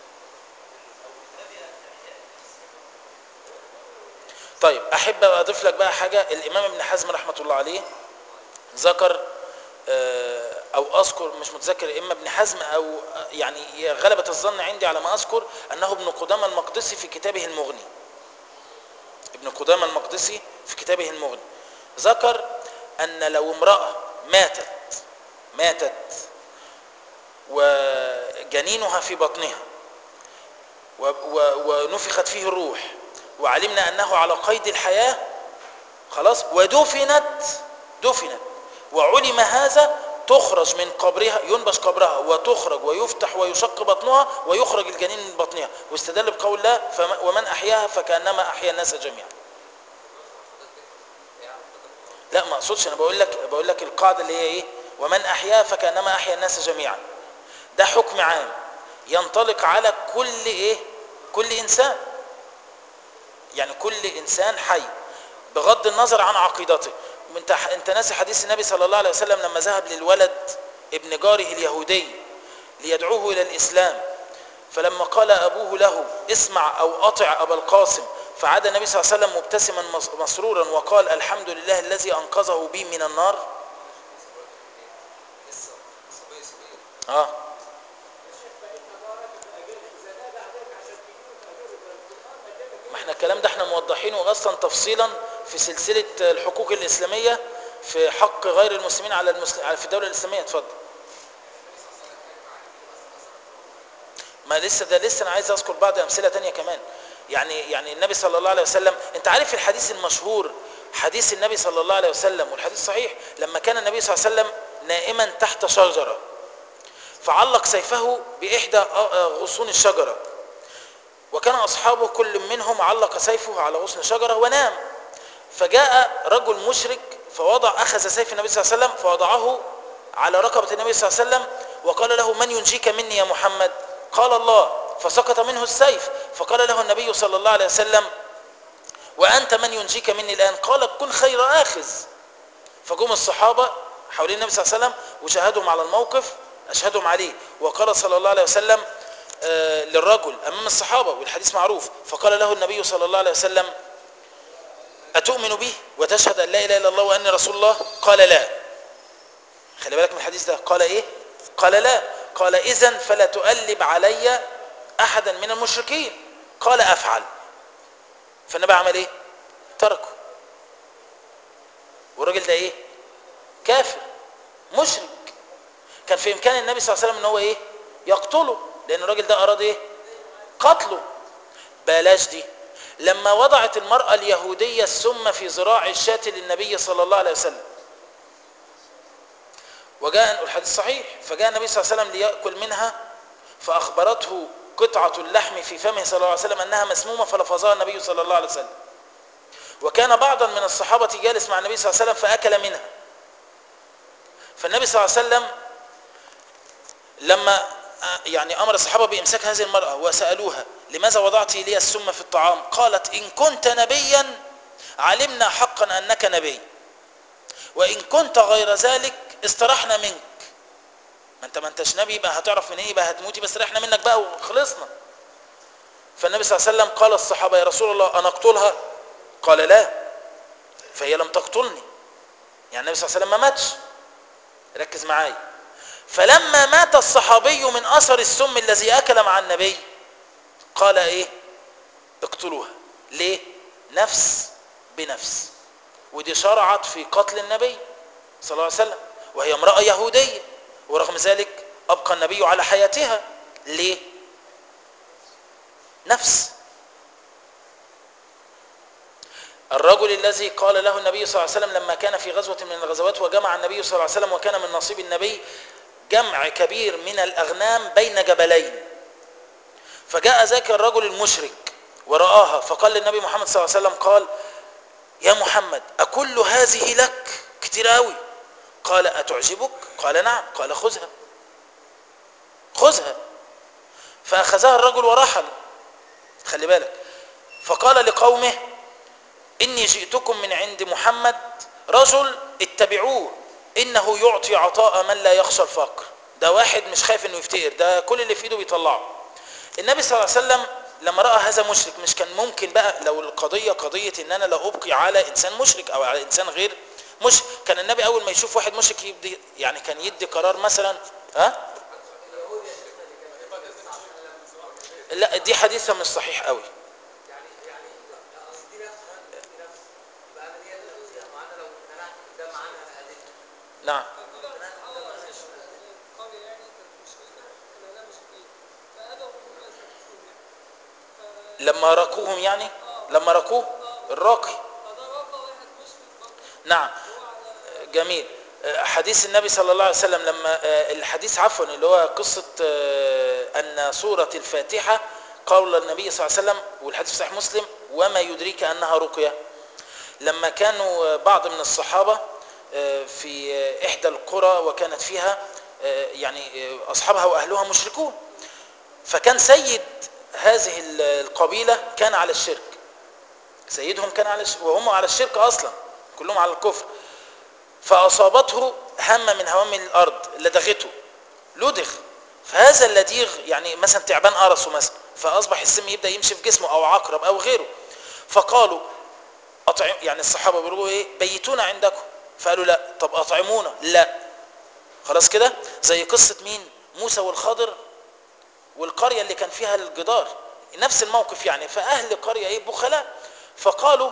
S1: طيب احب اضيف لك بقى حاجة الامام ابن حزم رحمة الله عليه ذكر آه، او اذكر مش متذكر اما ابن حزم او آه، يعني غلبة الظن عندي على ما اذكر انه ابن قدامة المقدسي في كتابه المغني ابن قدامة المقدسي في كتابه المغني ذكر ان لو امرأة ماتت ماتت وجنينها في بطنها و- و- ونفخت فيه الروح وعلمنا انه على قيد الحياه خلاص ودفنت دفنت وعلم هذا تخرج من قبرها ينبش قبرها وتخرج ويفتح ويشق بطنها ويخرج الجنين من بطنها واستدل بقول الله فم- ومن احياها فكانما احيا الناس جميعا لا ما اقصدش انا بقول لك بقول لك القاعده اللي هي ايه ومن احياها فكانما احيا الناس جميعا ده حكم عام ينطلق على كل ايه كل انسان يعني كل انسان حي بغض النظر عن عقيدته انت انت ناسي حديث النبي صلى الله عليه وسلم لما ذهب للولد ابن جاره اليهودي ليدعوه الى الاسلام فلما قال ابوه له اسمع او اطع ابا القاسم فعاد النبي صلى الله عليه وسلم مبتسما مس- مسرورا وقال الحمد لله الذي انقذه بي من النار
S4: لسه صبي صغير
S1: اه ما احنا الكلام ده احنا موضحينه اصلا تفصيلا في سلسله الحقوق الاسلاميه في حق غير المسلمين على المسلم في الدوله الاسلاميه اتفضل ما لسه ده لسه انا عايز اذكر بعض امثله تانية كمان يعني يعني النبي صلى الله عليه وسلم انت عارف الحديث المشهور حديث النبي صلى الله عليه وسلم والحديث صحيح لما كان النبي صلى الله عليه وسلم نائما تحت شجره فعلق سيفه باحدى غصون الشجره وكان اصحابه كل منهم علق سيفه على غصن شجره ونام فجاء رجل مشرك فوضع اخذ سيف النبي صلى الله عليه وسلم فوضعه على رقبه النبي صلى الله عليه وسلم وقال له من ينجيك مني يا محمد قال الله فسقط منه السيف فقال له النبي صلى الله عليه وسلم وانت من ينجيك مني الان قال كن خير اخذ فجم الصحابه حوالين النبي صلى الله عليه وسلم وشاهدهم على الموقف اشهدهم عليه وقال صلى الله عليه وسلم آه، للرجل امام الصحابه والحديث معروف فقال له النبي صلى الله عليه وسلم اتؤمن به وتشهد ان لا اله الا الله واني رسول الله قال لا خلي بالك من الحديث ده قال ايه قال لا قال اذا فلا تؤلب علي احدا من المشركين قال افعل فالنبي عمل ايه تركه والراجل ده ايه كافر مشرك كان في امكان النبي صلى الله عليه وسلم ان هو ايه يقتله لان الراجل ده اراد ايه قتله بلاش دي لما وضعت المرأة اليهودية السم في ذراع الشاة للنبي صلى الله عليه وسلم وجاء الحديث صحيح فجاء النبي صلى الله عليه وسلم ليأكل منها فأخبرته قطعة اللحم في فمه صلى الله عليه وسلم أنها مسمومة فلفظها النبي صلى الله عليه وسلم وكان بعضا من الصحابة جالس مع النبي صلى الله عليه وسلم فأكل منها فالنبي صلى الله عليه وسلم لما يعني أمر الصحابة بإمساك هذه المرأة وسألوها لماذا وضعت لي السم في الطعام قالت إن كنت نبيا علمنا حقا أنك نبي وإن كنت غير ذلك استرحنا منك ما انت ما انتش نبي يبقى هتعرف من ايه يبقى هتموتي بس ريحنا منك بقى وخلصنا فالنبي صلى الله عليه وسلم قال الصحابة يا رسول الله أنا أقتلها قال لا فهي لم تقتلني يعني النبي صلى الله عليه وسلم ما ماتش ركز معايا فلما مات الصحابي من أثر السم الذي أكل مع النبي قال إيه اقتلوها ليه نفس بنفس ودي شرعت في قتل النبي صلى الله عليه وسلم وهي امرأة يهودية ورغم ذلك أبقى النبي على حياتها ليه نفس الرجل الذي قال له النبي صلى الله عليه وسلم لما كان في غزوة من الغزوات وجمع النبي صلى الله عليه وسلم وكان من نصيب النبي جمع كبير من الأغنام بين جبلين فجاء ذاك الرجل المشرك ورآها فقال للنبي محمد صلى الله عليه وسلم قال يا محمد أكل هذه لك كتير قوي قال أتعجبك قال نعم قال خذها خذها فأخذها الرجل ورحل خلي بالك فقال لقومه إني جئتكم من عند محمد رجل اتبعوه إنه يعطي عطاء من لا يخشى الفقر ده واحد مش خايف انه يفتقر ده كل اللي في ايده بيطلعه النبي صلى الله عليه وسلم لما راى هذا مشرك مش كان ممكن بقى لو القضيه قضيه ان انا لا ابقي على انسان مشرك او على انسان غير مش كان النبي اول ما يشوف واحد مشرك يبدي يعني كان يدي قرار مثلا ها لا دي حديثه مش صحيح قوي
S4: يعني يعني قصدي نفس دي نفس يبقى انا دي نفسي معانا لو منعت قدام عنها هقللها
S1: نعم
S3: القرية يعني كانت مشركة كان لها مشركين فأبوا الناس يكفرون يعني
S1: لما راقوهم يعني لما راقوه الراقي
S3: فده رقى واحد مشرك برضه
S1: نعم
S3: هو على
S1: جميل حديث النبي صلى الله عليه وسلم لما الحديث عفوا اللي هو قصة أن سورة الفاتحة قول النبي صلى الله عليه وسلم والحديث في صحيح مسلم وما يدريك أنها رقية لما كانوا بعض من الصحابة في إحدى القرى وكانت فيها يعني أصحابها وأهلها مشركون فكان سيد هذه القبيلة كان على الشرك سيدهم كان على الشرك وهم على الشرك أصلا كلهم على الكفر فأصابته هم من هوام الأرض لدغته لدغ فهذا اللديغ يعني مثلا تعبان قرصه مثلا فأصبح السم يبدأ يمشي في جسمه أو عقرب أو غيره فقالوا أطعم يعني الصحابة بيقولوا إيه بيتونا عندكم فقالوا لا طب أطعمونا لا خلاص كده زي قصة مين موسى والخضر والقرية اللي كان فيها الجدار نفس الموقف يعني فأهل قرية إيه بخلاء فقالوا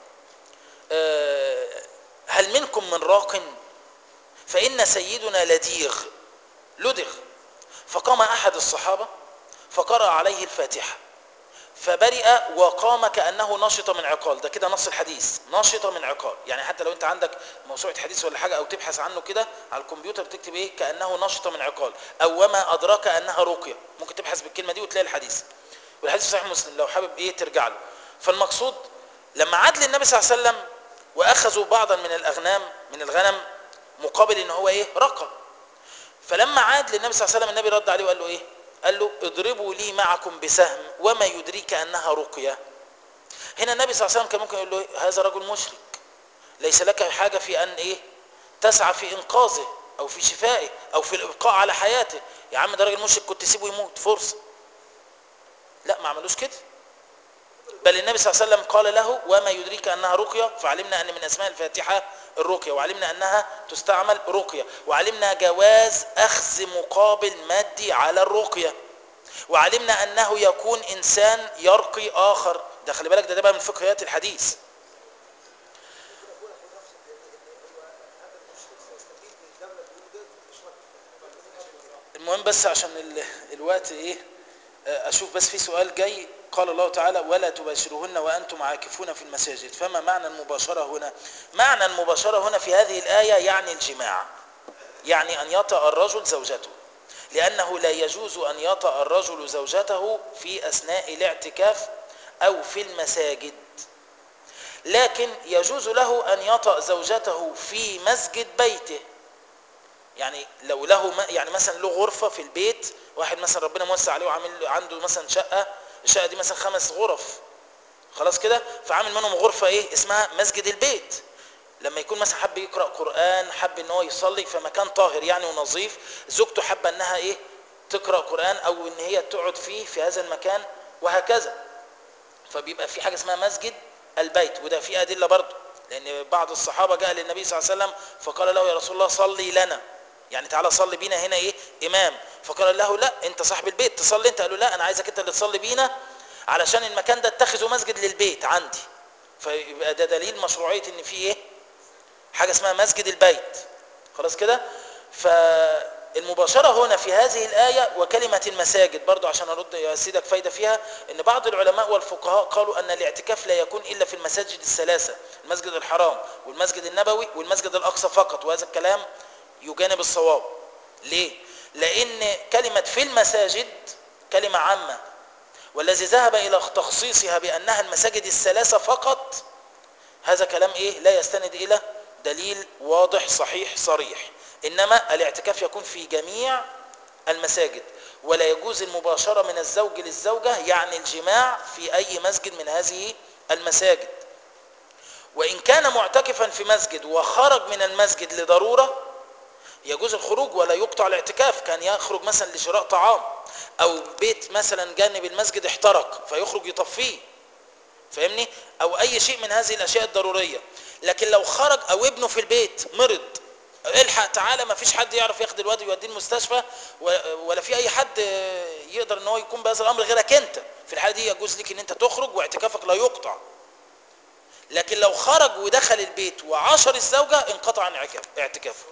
S1: آه هل منكم من راق فإن سيدنا لديغ لدغ فقام أحد الصحابة فقرأ عليه الفاتحة فبرئ وقام كأنه نشط من عقال ده كده نص الحديث نشط من عقال يعني حتى لو انت عندك موسوعة حديث ولا حاجة او تبحث عنه كده على الكمبيوتر تكتب ايه كأنه نشط من عقال او وما أدراك أنها رقية ممكن تبحث بالكلمة دي وتلاقي الحديث والحديث صحيح مسلم لو حابب ايه ترجع له فالمقصود لما عاد للنبي صلى الله عليه وسلم واخذوا بعضا من الاغنام من الغنم مقابل ان هو ايه رقى فلما عاد للنبي صلى الله عليه وسلم النبي رد عليه وقال له ايه قال له اضربوا لي معكم بسهم وما يدريك انها رقيه هنا النبي صلى الله عليه وسلم كان ممكن يقول له إيه؟ هذا رجل مشرك ليس لك حاجه في ان ايه تسعى في انقاذه او في شفائه او في الابقاء على حياته يا عم ده راجل مشرك كنت تسيبه يموت فرصه لا ما عملوش كده بل النبي صلى الله عليه وسلم قال له وما يدريك انها رقيه فعلمنا ان من اسماء الفاتحه الرقيه وعلمنا انها تستعمل رقيه وعلمنا جواز اخذ مقابل مادي على الرقيه وعلمنا انه يكون انسان يرقي اخر ده خلي بالك ده, ده بقى من فقهيات الحديث المهم بس عشان ال... الوقت ايه اشوف بس في سؤال جاي قال الله تعالى ولا تباشرهن وأنتم عاكفون في المساجد فما معنى المباشرة هنا معنى المباشرة هنا في هذه الآية يعني الجماع يعني أن يطأ الرجل زوجته لأنه لا يجوز أن يطأ الرجل زوجته في أثناء الاعتكاف أو في المساجد لكن يجوز له أن يطأ زوجته في مسجد بيته يعني لو له م- يعني مثلا له غرفة في البيت واحد مثلا ربنا موسع عليه وعامل عنده مثلا شقة الشقة دي مثلا خمس غرف خلاص كده فعامل منهم غرفة ايه اسمها مسجد البيت لما يكون مثلا حب يقرأ قرآن حب ان هو يصلي في مكان طاهر يعني ونظيف زوجته حابة انها ايه تقرأ قرآن او ان هي تقعد فيه في هذا المكان وهكذا فبيبقى في حاجة اسمها مسجد البيت وده في أدلة برضه لأن بعض الصحابة جاء للنبي صلى الله عليه وسلم فقال له يا رسول الله صلي لنا يعني تعالى صلي بينا هنا ايه إمام فقال له لا أنت صاحب البيت تصلي أنت قال له لا أنا عايزك أنت اللي تصلي بينا علشان المكان ده اتخذه مسجد للبيت عندي فيبقى ده دليل مشروعية ان في ايه حاجة اسمها مسجد البيت خلاص كده فالمباشرة هنا في هذه الآية وكلمة المساجد برضو عشان أرد يا سيدك فايدة فيها ان بعض العلماء والفقهاء قالوا أن الاعتكاف لا يكون إلا في المساجد الثلاثة المسجد الحرام والمسجد النبوي والمسجد الأقصى فقط وهذا الكلام يجانب الصواب ليه؟ لأن كلمة في المساجد كلمة عامة والذي ذهب إلى تخصيصها بأنها المساجد الثلاثة فقط هذا كلام إيه لا يستند إلى دليل واضح صحيح صريح إنما الاعتكاف يكون في جميع المساجد ولا يجوز المباشرة من الزوج للزوجة يعني الجماع في أي مسجد من هذه المساجد وإن كان معتكفا في مسجد وخرج من المسجد لضرورة يجوز الخروج ولا يقطع الاعتكاف كان يخرج مثلا لشراء طعام او بيت مثلا جانب المسجد احترق فيخرج يطفيه فاهمني او اي شيء من هذه الاشياء الضروريه لكن لو خرج او ابنه في البيت مرض الحق تعالى ما فيش حد يعرف ياخد الواد يوديه المستشفى و- ولا في اي حد يقدر ان هو يكون بهذا الامر غيرك انت في الحاله دي يجوز لك ان انت تخرج واعتكافك لا يقطع لكن لو خرج ودخل البيت وعاشر الزوجه انقطع عن اعتكاف- اعتكافه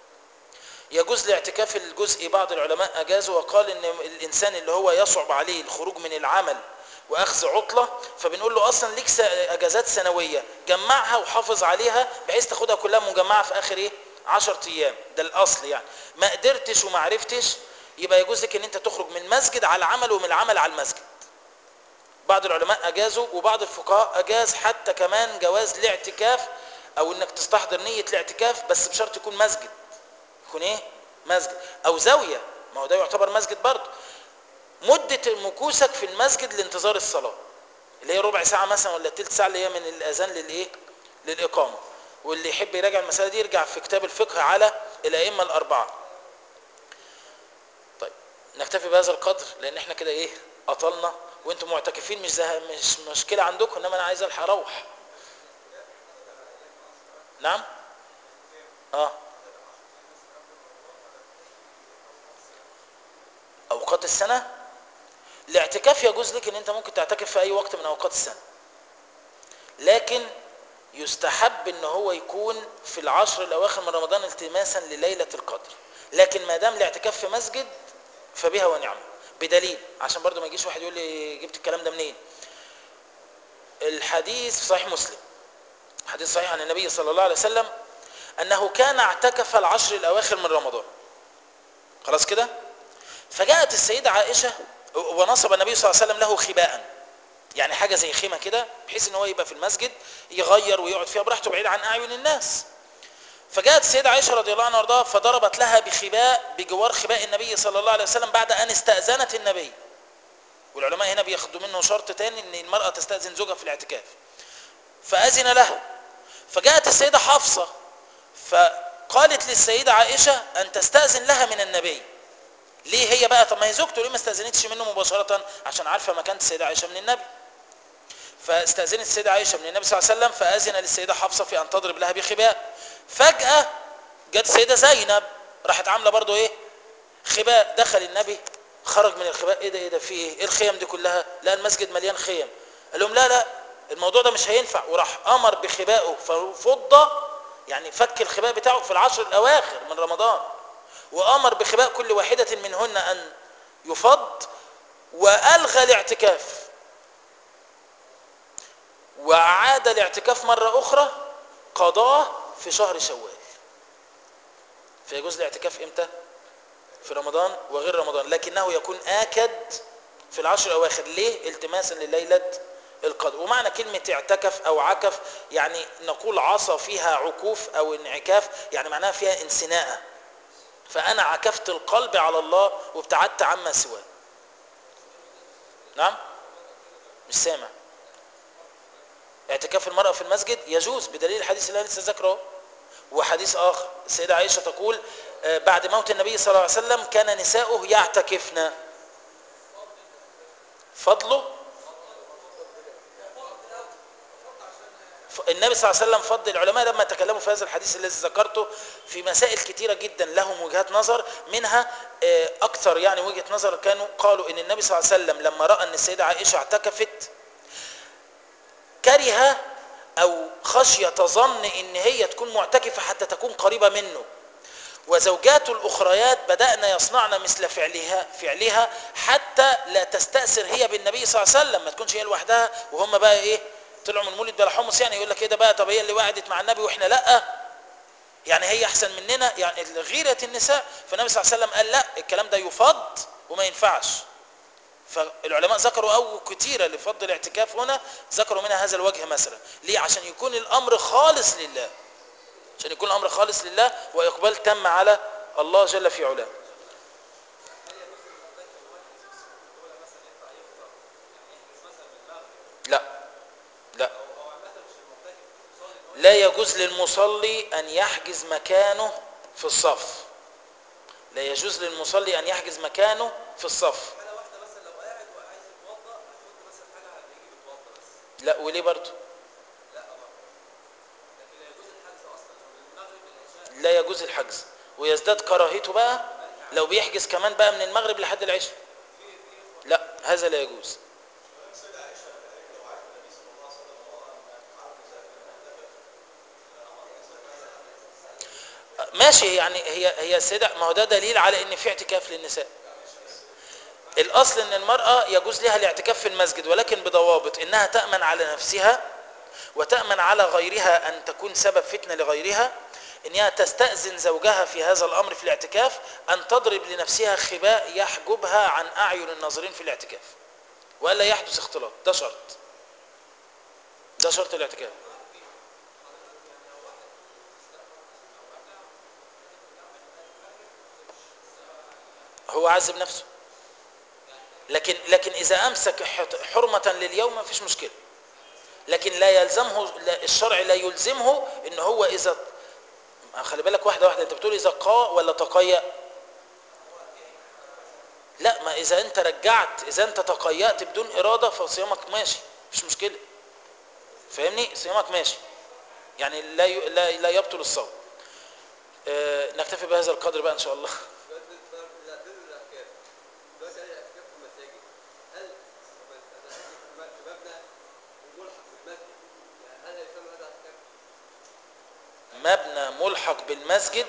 S1: يجوز لاعتكاف الجزء بعض العلماء أجازوا وقال إن الإنسان اللي هو يصعب عليه الخروج من العمل وأخذ عطلة فبنقول له أصلا ليك س- أجازات سنوية جمعها وحافظ عليها بحيث تاخدها كلها مجمعة في آخر إيه 10 أيام ده الأصل يعني ما قدرتش وما عرفتش يبقى يجوز لك إن أنت تخرج من المسجد على العمل ومن العمل على المسجد بعض العلماء أجازوا وبعض الفقهاء أجاز حتى كمان جواز الاعتكاف أو إنك تستحضر نية الاعتكاف بس بشرط يكون مسجد يكون ايه مسجد او زاويه ما هو ده يعتبر مسجد برضه مده مكوسك في المسجد لانتظار الصلاه اللي هي ربع ساعه مثلا ولا تلت ساعه اللي هي من الاذان للايه للاقامه واللي يحب يراجع المساله دي يرجع في كتاب الفقه على الائمه الاربعه طيب نكتفي بهذا القدر لان احنا كده ايه اطلنا وانتم معتكفين مش زه... مش مشكله عندكم انما انا عايز الحق اروح نعم اه اوقات السنه الاعتكاف يجوز لك ان انت ممكن تعتكف في اي وقت من اوقات السنه لكن يستحب ان هو يكون في العشر الاواخر من رمضان التماسا لليله القدر لكن ما دام الاعتكاف في مسجد فبها ونعمه بدليل عشان برضو ما يجيش واحد يقول لي جبت الكلام ده منين الحديث في صحيح مسلم حديث صحيح عن النبي صلى الله عليه وسلم انه كان اعتكف العشر الاواخر من رمضان خلاص كده فجاءت السيدة عائشة ونصب النبي صلى الله عليه وسلم له خباء يعني حاجة زي خيمة كده بحيث ان هو يبقى في المسجد يغير ويقعد فيها براحته بعيد عن اعين الناس فجاءت السيدة عائشة رضي الله عنها وارضاها فضربت لها بخباء بجوار خباء النبي صلى الله عليه وسلم بعد ان استأذنت النبي والعلماء هنا بياخدوا منه شرط تاني ان المرأة تستأذن زوجها في الاعتكاف فأذن لها فجاءت السيدة حفصة فقالت للسيدة عائشة أن تستأذن لها من النبي ليه هي بقى طب ما هي زوجته ليه ما استأذنتش منه مباشرة عشان عارفة مكانة السيدة عائشة من النبي فاستأذنت السيدة عائشة من النبي صلى الله عليه وسلم فأذن للسيدة حفصة في أن تضرب لها بخباء فجأة جت السيدة زينب راحت عاملة برضو ايه خباء دخل النبي خرج من الخباء ايه ده ايه ده في ايه ايه الخيم دي كلها لا المسجد مليان خيم قال لهم لا لا الموضوع ده مش هينفع وراح امر بخبائه ففض يعني فك الخباء بتاعه في العشر الاواخر من رمضان وامر بخباء كل واحدة منهن ان يفض والغى الاعتكاف وعاد الاعتكاف مرة أخرى قضاه في شهر شوال فيجوز الاعتكاف امتى في رمضان وغير رمضان لكنه يكون آكد في العشر الأواخر ليه التماسا لليلة القدر ومعنى كلمة اعتكف أو عكف يعني نقول عصى فيها عكوف أو انعكاف يعني معناها فيها انسناء فأنا عكفت القلب على الله وابتعدت عما سواه نعم مش سامع اعتكاف المرأة في المسجد يجوز بدليل الحديث اللي أنا لسه ذاكره وحديث آخر السيدة عائشة تقول آه، بعد موت النبي صلى الله عليه وسلم كان نساؤه يعتكفن فضله ف- النبي صلى الله عليه وسلم فضل العلماء لما تكلموا في هذا الحديث الذي ذكرته في مسائل كثيرة جدا لهم وجهات نظر منها آه، أكثر يعني وجهة نظر كانوا قالوا إن النبي صلى الله عليه وسلم لما رأى أن السيدة عائشة اعتكفت كره أو خشية ظن إن هي تكون معتكفة حتى تكون قريبة منه وزوجاته الأخريات بدأن يصنعن مثل فعلها فعلها حتى لا تستأثر هي بالنبي صلى الله عليه وسلم ما تكونش هي لوحدها وهم بقى إيه طلعوا من مولد بلا حمص يعني يقول لك ايه ده بقى طب هي اللي وعدت مع النبي واحنا لا يعني هي احسن مننا يعني غيرة النساء فالنبي صلى الله عليه وسلم قال لا الكلام ده يفض وما ينفعش فالعلماء ذكروا أو كتيرة لفضل الاعتكاف هنا ذكروا منها هذا الوجه مثلا ليه عشان يكون الأمر خالص لله عشان يكون الأمر خالص لله وإقبال تم على الله جل في علاه لا لا لا يجوز للمصلي أن يحجز مكانه في الصف لا يجوز للمصلي أن يحجز مكانه في الصف
S4: حاله واحده مثلا لو قاعد وعايز يتوضا هيحط مثلا حاجه على اللي يجي يتوضا بس
S1: لا وليه برضه
S4: لا برضه لكن لا يجوز الحجز اصلا لو من المغرب للعشاء
S1: لا يجوز الحجز ويزداد كراهيته بقى لو بيحجز كمان بقى من المغرب لحد العشاء لا هذا لا يجوز ماشي يعني هي هي السيدة ما هو ده دليل على ان في اعتكاف للنساء الاصل ان المرأة يجوز لها الاعتكاف في المسجد ولكن بضوابط انها تأمن على نفسها وتأمن على غيرها ان تكون سبب فتنة لغيرها انها تستأذن زوجها في هذا الامر في الاعتكاف ان تضرب لنفسها خباء يحجبها عن اعين الناظرين في الاعتكاف والا يحدث اختلاط ده شرط ده شرط الاعتكاف هو عذب نفسه لكن لكن اذا امسك حت- حرمه لليوم ما فيش مشكله لكن لا يلزمه لا الشرع لا يلزمه ان هو اذا خلي بالك واحده واحده انت بتقول اذا قا ولا تقيأ لا ما اذا انت رجعت اذا انت تقيأت بدون اراده فصيامك ماشي مفيش مشكله فاهمني صيامك ماشي يعني لا ي... لا لا يبطل الصوم آه نكتفي بهذا القدر بقى ان شاء الله
S4: دلوقتي لا بر الاحكام دلوقتي انا اعتكاف في المساجد هل انا في مبنى وملحق بالمسجد يعني هل يسمى هذا اعتكاف؟
S1: مبنى ملحق بالمسجد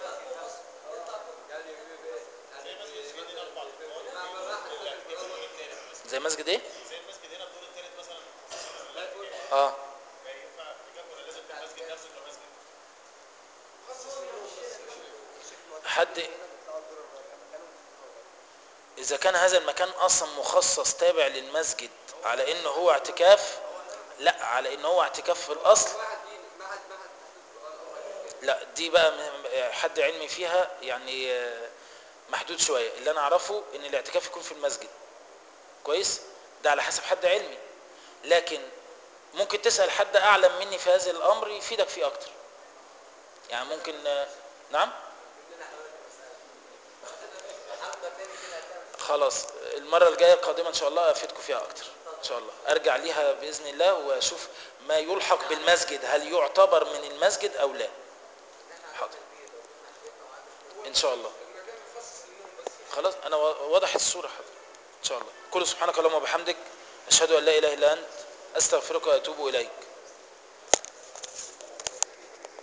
S4: يعني يعني مثلا
S1: زي مسجد ايه
S5: زي المسجد هنا الدور الثالث مثلا
S1: اه
S5: فينفع اعتكاف ولا لازم في المسجد نفسه يبقى مسجد؟
S1: حد اذا كان هذا المكان اصلا مخصص تابع للمسجد على انه هو اعتكاف لا على انه هو اعتكاف في الاصل
S4: واحد دين ما حد ما حد تحديد سؤال او حاجه
S1: لا دي بقى م- حد علمي فيها يعني آه، محدود شويه اللي انا اعرفه ان الاعتكاف يكون في المسجد كويس ده على حسب حد علمي لكن ممكن تسال حد اعلم مني في هذا الامر يفيدك فيه اكتر يعني ممكن آه، نعم خلاص المره الجايه القادمه ان شاء الله افيدكم فيها اكتر ان شاء الله ارجع ليها باذن الله واشوف ما يلحق بالمسجد هل يعتبر من المسجد او لا حاضر ان شاء الله خلاص انا و- وضحت الصوره حاضر ان شاء الله كل سبحانك اللهم وبحمدك اشهد ان لا اله الا انت استغفرك واتوب اليك